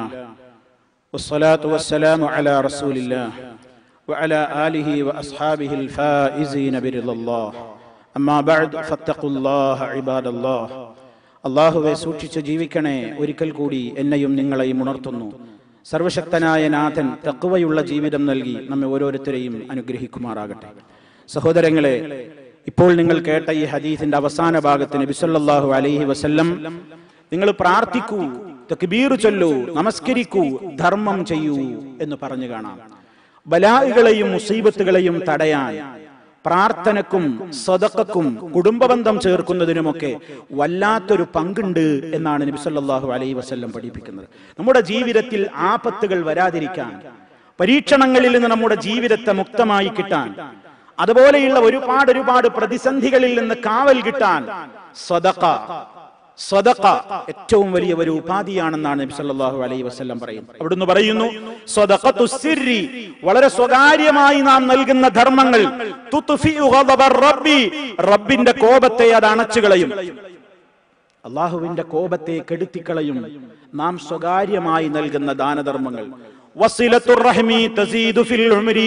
[SPEAKER 1] والصلاة والسلام على رسول الله وعلى آله وأصحابه الفائزين برضا الله أما بعد فاتقوا الله عباد الله അള്ളാഹുവെ സൂക്ഷിച്ച് ജീവിക്കണേ ഒരിക്കൽ കൂടി എന്നെയും നിങ്ങളെയും ഉണർത്തുന്നു സർവശക്തനായ നാഥൻ തക്കുവയുള്ള ജീവിതം നൽകി നമ്മെ ഓരോരുത്തരെയും അനുഗ്രഹിക്കുമാറാകട്ടെ സഹോദരങ്ങളെ ഇപ്പോൾ നിങ്ങൾ കേട്ട ഈ ഹദീസിന്റെ അവസാന ഭാഗത്ത് നബി സല്ലല്ലാഹു അലൈഹി വസല്ലം നിങ്ങൾ പ്രാർത്ഥിക്കൂ തക്ബീർ ചൊല്ലൂ നമസ്കരിക്കൂ ധർമ്മം ചെയ്യൂ എന്ന് പറഞ്ഞു കാണാം ബലാഹുകളെയും മുസീബത്തുകളെയും തടയാൻ പ്രാർത്ഥനക്കും സ്വതക്കക്കും കുടുംബബന്ധം ചേർക്കുന്നതിനുമൊക്കെ വല്ലാത്തൊരു പങ്കുണ്ട് എന്നാണ് നബി സല്ലല്ലാഹു അലൈഹി വസല്ലം പഠിപ്പിക്കുന്നത് നമ്മുടെ ജീവിതത്തിൽ ആപത്തുകൾ വരാതിരിക്കാൻ പരീക്ഷണങ്ങളിൽ നിന്ന് നമ്മുടെ ജീവിതത്തെ മുക്തമായി കിട്ടാൻ അതുപോലെയുള്ള ഒരുപാട് ഒരുപാട് പ്രതിസന്ധികളിൽ നിന്ന് കാവൽ കിട്ടാൻ സ്വതക്ക സ്വതക്ക ഏറ്റവും വലിയ ഒരു ഉപാധിയാണെന്നാണ് നബി സല്ലല്ലാഹു അലൈഹി വസല്ലം പറയുന്നത് അവിടുന്ന് പറയുന്നു സ്വതഖത്തു സിർരി വളരെ സ്വകാര്യമായി നാം നൽകുന്ന ധർമ്മങ്ങൾ തുത്ഫിഉ ഗളബർ റബ്ബി റബ്ബിന്റെ കോപത്തെ അത് അണച്ചു കളയും അള്ളാഹുവിന്റെ കോപത്തെ കെടുത്തിക്കളയും നാം സ്വകാര്യമായി നൽകുന്ന ദാനധർമ്മങ്ങൾ വസിലത്തുർ റഹ്മി തസീദു ഫിൽ ഉംരി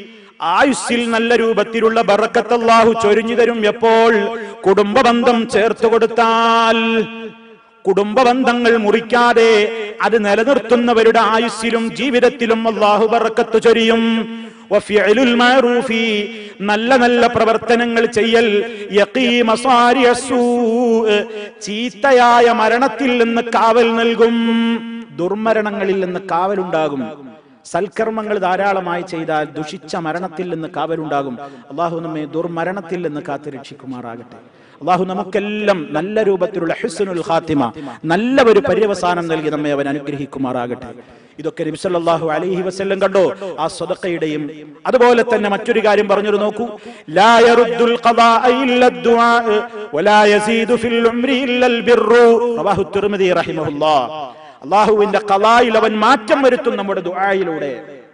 [SPEAKER 1] ആയുസ്സിൽ നല്ല രൂപത്തിലുള്ള ബറക്കത്ത് അല്ലാഹു ചൊരിഞ്ഞു തരും എപ്പോൾ കുടുംബബന്ധം ചേർത്ത് കൊടുത്താൽ കുടുംബബന്ധങ്ങൾ മുറിക്കാതെ അത് നിലനിർത്തുന്നവരുടെ ആയുസ്സിലും ജീവിതത്തിലും അള്ളാഹു ബറക്കത്ത് ചൊരിയും വഫിഅലുൽ മഅറൂഫി നല്ല നല്ല പ്രവർത്തനങ്ങൾ ചെയ്യൽ യഖീമ സാരിയ സൂഅ് ചീത്തയായ മരണത്തിൽ നിന്ന് കാവൽ നൽകും ദുർമരണങ്ങളിൽ നിന്ന് കാവലുണ്ടാകും സൽക്കർമ്മങ്ങൾ ധാരാളമായി ചെയ്താൽ ദുഷിച്ച മരണത്തിൽ നിന്ന് കാവലുണ്ടാകും അള്ളാഹു നമ്മെ ദുർമരണത്തിൽ നിന്ന് കാത്തു രക്ഷിക്കുമാറാകട്ടെ അള്ളാഹു നമുക്കെല്ലാം നല്ല രൂപത്തിലുള്ള ഹിസ്നുൽ ഖാത്തിമ നല്ല ഒരു പര്യവസാനം നൽകി നമ്മെ അവൻ അനുഗ്രഹിക്കുമാറാകട്ടെ ഇതൊക്കെ നബി സല്ലല്ലാഹു അലൈഹി വസല്ലം കണ്ടോ ആ സ്വതക്കയുടെയും അതുപോലെ തന്നെ മറ്റൊരു കാര്യം പറഞ്ഞു നോക്കൂ ലാ യറുദ്ദുൽ ഖദാഅ ഇല്ല ദുആ വലാ യസീദു ഫിൽ ഉംരി ഇല്ലൽ ബിർറു റവാഹു തിർമിദി റഹിമഹുല്ലാഹ് അള്ളാഹുവിന്റെ കലായിൽ അവൻ മാറ്റം വരുത്തും നമ്മുടെ ദുആയിലൂടെ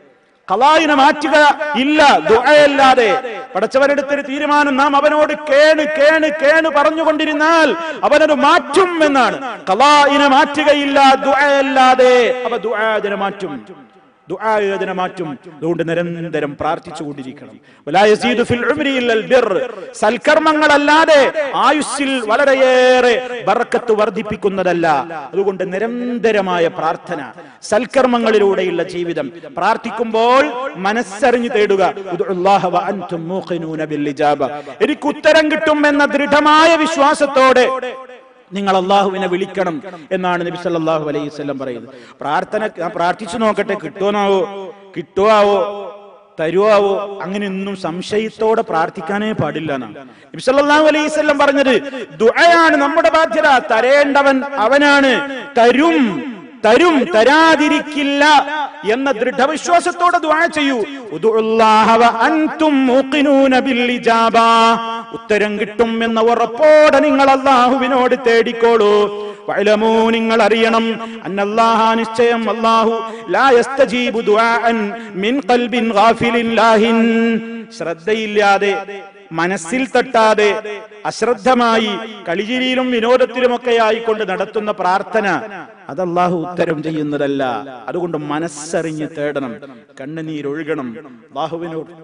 [SPEAKER 1] കലായിനെ മാറ്റുക ഇല്ല ദുആയല്ലാതെ പടച്ചവരെടുത്തൊരു തീരുമാനം നാം അവനോട് കേണ് കേണ് കേണ് പറഞ്ഞുകൊണ്ടിരുന്നാൽ അവനത് മാറ്റും എന്നാണ് കലായിനെ മാറ്റുകയില്ല ദുആയല്ലാതെ അവ ദുആ മാറ്റും ദുആ അതിനെ മാറ്റും അതുകൊണ്ട് നിരന്തരം പ്രാർത്ഥിച്ചുകൊണ്ടിരിക്കണം വലാ യസീദു ഫിൽ ഉംരി ഇല്ലൽ ബിർ സൽക്കർമ്മങ്ങളല്ലാതെ ആയുസ്സിൽ വളരെയേറെ ബറക്കത്ത് വർദ്ധിപ്പിക്കുന്നതല്ല അതുകൊണ്ട് നിരന്തരമായ പ്രാർത്ഥന സൽക്കർമ്മങ്ങളിലൂടെയുള്ള ജീവിതം പ്രാർത്ഥിക്കുമ്പോൾ മനസ്സറിഞ്ഞു തേടുക ഉദ്ഉല്ലാഹ വ അൻതും മൂഖിനൂന ബിൽ ഇജാബ എനിക്ക് ഉത്തരം കിട്ടും എന്ന ദൃഢമായ വിശ്വാസത്തോടെ നിങ്ങൾ അള്ളാഹുവിനെ വിളിക്കണം എന്നാണ് നബി സല്ലല്ലാഹു അലൈഹി വസല്ലം പറയുന്നത് പ്രാർത്ഥന ഞാൻ പ്രാർത്ഥിച്ചു നോക്കട്ടെ കിട്ടുമോന്നാവോ കിട്ടുമാവോ തരുവാവോ അങ്ങനെയൊന്നും സംശയത്തോടെ പ്രാർത്ഥിക്കാനേ പാടില്ല എന്നാണ് നബി സല്ലല്ലാഹു അലൈഹി വസല്ലം പറഞ്ഞത് ദുആയാണ് നമ്മുടെ ബാധ്യത തരേണ്ടവൻ അവനാണ് തരും തരും തരാതിരിക്കില്ല എന്ന ദൃഢവിശ്വാസത്തോടെ ദുആ ചെയ്യൂ ഉദ്ഉല്ലാഹ വ അൻതും മൂഖിനൂന ബിൽ ഇജാബ ഉത്തരം കിട്ടും എന്ന ഉറപ്പോടെ നിങ്ങൾ അള്ളാഹുവിനോട് തേടിക്കോളൂ വഅലമൂ നിങ്ങൾ അറിയണം അന്നല്ലാഹ നിശ്ചയം അല്ലാഹു ലാ യസ്തജീബു ദുആഅൻ മിൻ ഖൽബിൻ ഗാഫിലിൻ ലാഹിൻ ശ്രദ്ധയില്ലാതെ മനസ്സിൽ തട്ടാതെ അശ്രദ്ധമായി കളിചിരിയിലും വിനോദത്തിലുമൊക്കെ ആയിക്കൊണ്ട് നടത്തുന്ന പ്രാർത്ഥന അത് അള്ളാഹു ഉത്തരം ചെയ്യുന്നതല്ല അതുകൊണ്ട് മനസ്സറിഞ്ഞ് തേടണം കണ്ണുനീരൊഴുകണം അള്ളാഹുവിനോട്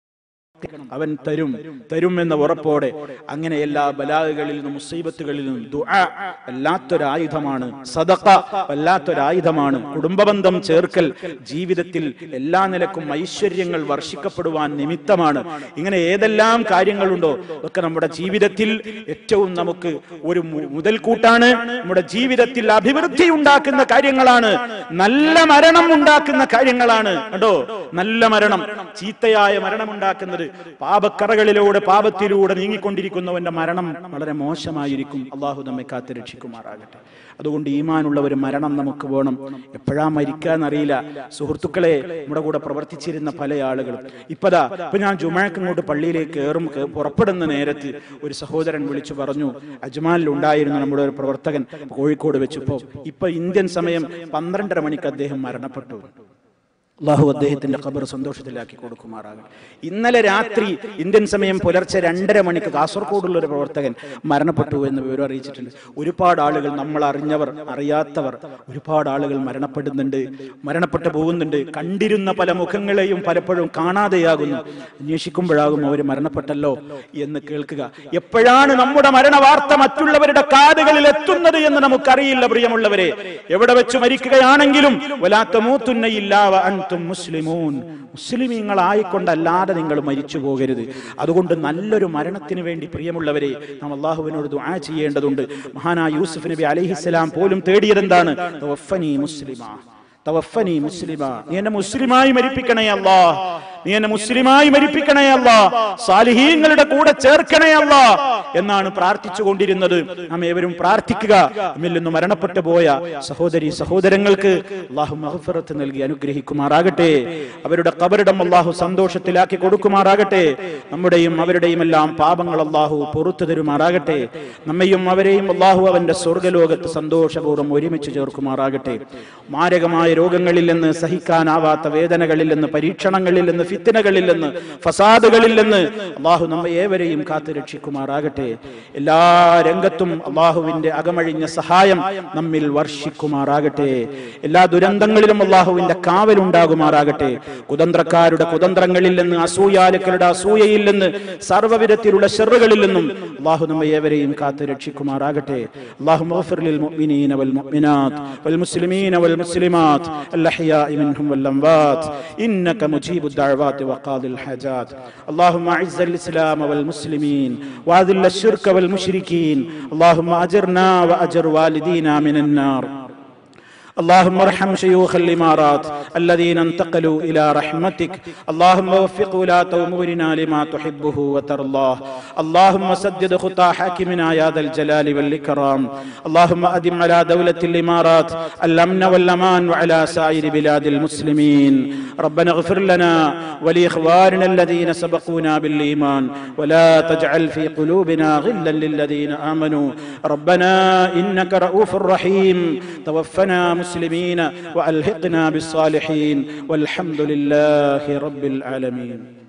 [SPEAKER 1] അവൻ തരും തരും എന്ന ഉറപ്പോടെ അങ്ങനെ എല്ലാ ബലാഹുകളിൽ നിന്നും മുസീബത്തുകളിൽ നിന്നും ദുആ വല്ലാത്തൊരായുധമാണ് സദഖ വല്ലാത്തൊരായുധമാണ് കുടുംബബന്ധം ചേർക്കൽ ജീവിതത്തിൽ എല്ലാ നിലക്കും ഐശ്വര്യങ്ങൾ വർഷിക്കപ്പെടുവാൻ നിമിത്തമാണ് ഇങ്ങനെ ഏതെല്ലാം കാര്യങ്ങളുണ്ടോ ഒക്കെ നമ്മുടെ ജീവിതത്തിൽ ഏറ്റവും നമുക്ക് ഒരു മു- മുതൽക്കൂട്ടാണ് നമ്മുടെ ജീവിതത്തിൽ അഭിവൃദ്ധി ഉണ്ടാക്കുന്ന കാര്യങ്ങളാണ് നല്ല മരണം ഉണ്ടാക്കുന്ന കാര്യങ്ങളാണ് കേട്ടോ നല്ല മരണം ചീത്തയായ മരണം ഉണ്ടാക്കുന്നത് പാപക്കറകളിലൂടെ പാപത്തിലൂടെ നീങ്ങിക്കൊണ്ടിരിക്കുന്നവന്റെ മരണം വളരെ മോശമായിരിക്കും അള്ളാഹു നമ്മെ കാത്തു രക്ഷിക്കുമാറാകട്ടെ അതുകൊണ്ട് ഈമാനുള്ള ഒരു മരണം നമുക്ക് വേണം എപ്പോഴാ മരിക്കാന്നറിയില്ല സുഹൃത്തുക്കളെ നമ്മുടെ കൂടെ പ്രവർത്തിച്ചിരുന്ന പല ആളുകളും ഇപ്പതാ ഇപ്പൊ ഞാൻ ജുമാക്ക് ഇങ്ങോട്ട് പള്ളിയിലേക്ക് കയറും കേ- പുറപ്പെടുന്ന നേരത്ത് ഒരു സഹോദരൻ വിളിച്ചു പറഞ്ഞു അജ്മാലിൽ ഉണ്ടായിരുന്ന നമ്മുടെ ഒരു പ്രവർത്തകൻ കോഴിക്കോട് വെച്ചപ്പോ ഇപ്പൊ ഇന്ത്യൻ സമയം പന്ത്രണ്ടര മണിക്ക് അദ്ദേഹം മരണപ്പെട്ടു അള്ളാഹു അദ്ദേഹത്തിന്റെ ഖബർ സന്തോഷത്തിലാക്കി കൊടുക്കുമാറാകട്ടെ ഇന്നലെ രാത്രി ഇന്ത്യൻ സമയം പുലർച്ചെ രണ്ടര മണിക്ക് കാസർഗോഡുള്ള ഒരു പ്രവർത്തകൻ മരണപ്പെട്ടു എന്ന് വിവരം അറിയിച്ചിട്ടുണ്ട് ഒരുപാട് ആളുകൾ നമ്മൾ അറിഞ്ഞവർ അറിയാത്തവർ ഒരുപാട് ആളുകൾ മരണപ്പെടുന്നുണ്ട് മരണപ്പെട്ടു പോകുന്നുണ്ട് കണ്ടിരുന്ന പല മുഖങ്ങളെയും പലപ്പോഴും കാണാതെയാകുന്നു അന്വേഷിക്കുമ്പോഴാകും അവർ മരണപ്പെട്ടല്ലോ എന്ന് കേൾക്കുക എപ്പോഴാണ് നമ്മുടെ മരണവാർത്ത മറ്റുള്ളവരുടെ കാതുകളിൽ എത്തുന്നത് എന്ന് നമുക്കറിയില്ല പ്രിയമുള്ളവരെ എവിടെ വെച്ച് മരിക്കുകയാണെങ്കിലും വലാത്ത മൂത്തുന്നയില്ലാവ അൻതും മുസ്ലിമൂൻ മുസ്ലിമീങ്ങളായിക്കൊണ്ടല്ലാതെ നിങ്ങൾ മരിച്ചു പോകരുത് അതുകൊണ്ട് നല്ലൊരു മരണത്തിന് വേണ്ടി പ്രിയമുള്ളവരെ നാം അള്ളാഹുവിനോട് ദുആ ചെയ്യേണ്ടതുണ്ട് മഹാനായ യൂസുഫ് നബി അലൈഹിസ്സലാം പോലും തേടിയതെന്താണ് തവഫനി മുസ്ലിമാ തവഫനി മുസ്ലിമ നീ എന്നെ മുസ്ലിമായി മരിപ്പിക്കണേ അല്ലാ നീ എന്നെ മുസ്ലിമായി മരിപ്പിക്കണേ അല്ലാ സാലിഹീങ്ങളുടെ കൂടെ ചേർക്കണേ അല്ലാ എന്നാണ് പ്രാർത്ഥിച്ചു കൊണ്ടിരുന്നത് നാം ഏവരും പ്രാർത്ഥിക്കുക നമ്മിൽ നിന്ന് മരണപ്പെട്ടു പോയ സഹോദരി സഹോദരങ്ങൾക്ക് അള്ളാഹു മഹഫറത്ത് നൽകി അനുഗ്രഹിക്കുമാറാകട്ടെ അവരുടെ കബറിടം അള്ളാഹു സന്തോഷത്തിലാക്കി കൊടുക്കുമാറാകട്ടെ നമ്മുടെയും അവരുടെയും എല്ലാം പാപങ്ങൾ അള്ളാഹു പുറത്തു തരുമാറാകട്ടെ നമ്മയും അവരെയും അള്ളാഹു അവന്റെ സ്വർഗലോകത്ത് സന്തോഷപൂർവ്വം ഒരുമിച്ച് ചേർക്കുമാറാകട്ടെ മാരകമായ രോഗങ്ങളിൽ നിന്ന് സഹിക്കാനാവാത്ത വേദനകളിൽ നിന്ന് പരീക്ഷണങ്ങളിൽ നിന്ന് ഫിത്തനകളിൽ നിന്ന് ഫസാദുകളിൽ നിന്ന് അള്ളാഹു നമ്മെ ഏവരെയും കാത്തു രക്ഷിക്കുമാറാകട്ടെ എല്ലാ രംഗത്തും അള്ളാഹുവിന്റെ അകമഴിഞ്ഞ സഹായം നമ്മിൽ വർഷിക്കുമാറാകട്ടെ എല്ലാ ദുരന്തങ്ങളിലും അള്ളാഹുവിന്റെ കാവലുണ്ടാകുമാറാകട്ടെ കുതന്ത്രക്കാരുടെ കുതന്ത്രങ്ങളിൽ നിന്ന് അസൂയാലുക്കളുടെ അസൂയയിൽ നിന്ന് സർവ്വവിധത്തിലുള്ള ഷെറുകളിൽ നിന്നും അള്ളാഹു നമ്മെ ഏവരെയും കാത്തു രക്ഷിക്കുമാറാകട്ടെ അള്ളാഹു മഗ്ഫിർ ലിൽ മുഅ്മിനീന വൽ മുഅ്മിനാത്ത് വൽ മുസ്ലിമീന വൽ മുസ്ലിമാത്ത് الأحياء منهم والأموات إنك مجيب الدعوات وقاضي الحاجات اللهم أعز الإسلام والمسلمين وأذل الشرك والمشركين اللهم أجرنا وأجر والدينا من النار اللهم ارحم شيوخ الامارات الذين انتقلوا الى رحمتك اللهم وفق ولاة امورنا لما تحبه وترضاه اللهم سدد خطى حاكمنا يا ذا الجلال والاكرام اللهم ادم على دوله الامارات الامن والامان وعلى سائر بلاد المسلمين ربنا اغفر لنا ولاخواننا الذين سبقونا بالايمان ولا تجعل في قلوبنا غلا للذين امنوا ربنا انك رؤوف رحيم توفنا مسلمين مسلمين وألحقنا بالصالحين والحمد لله رب العالمين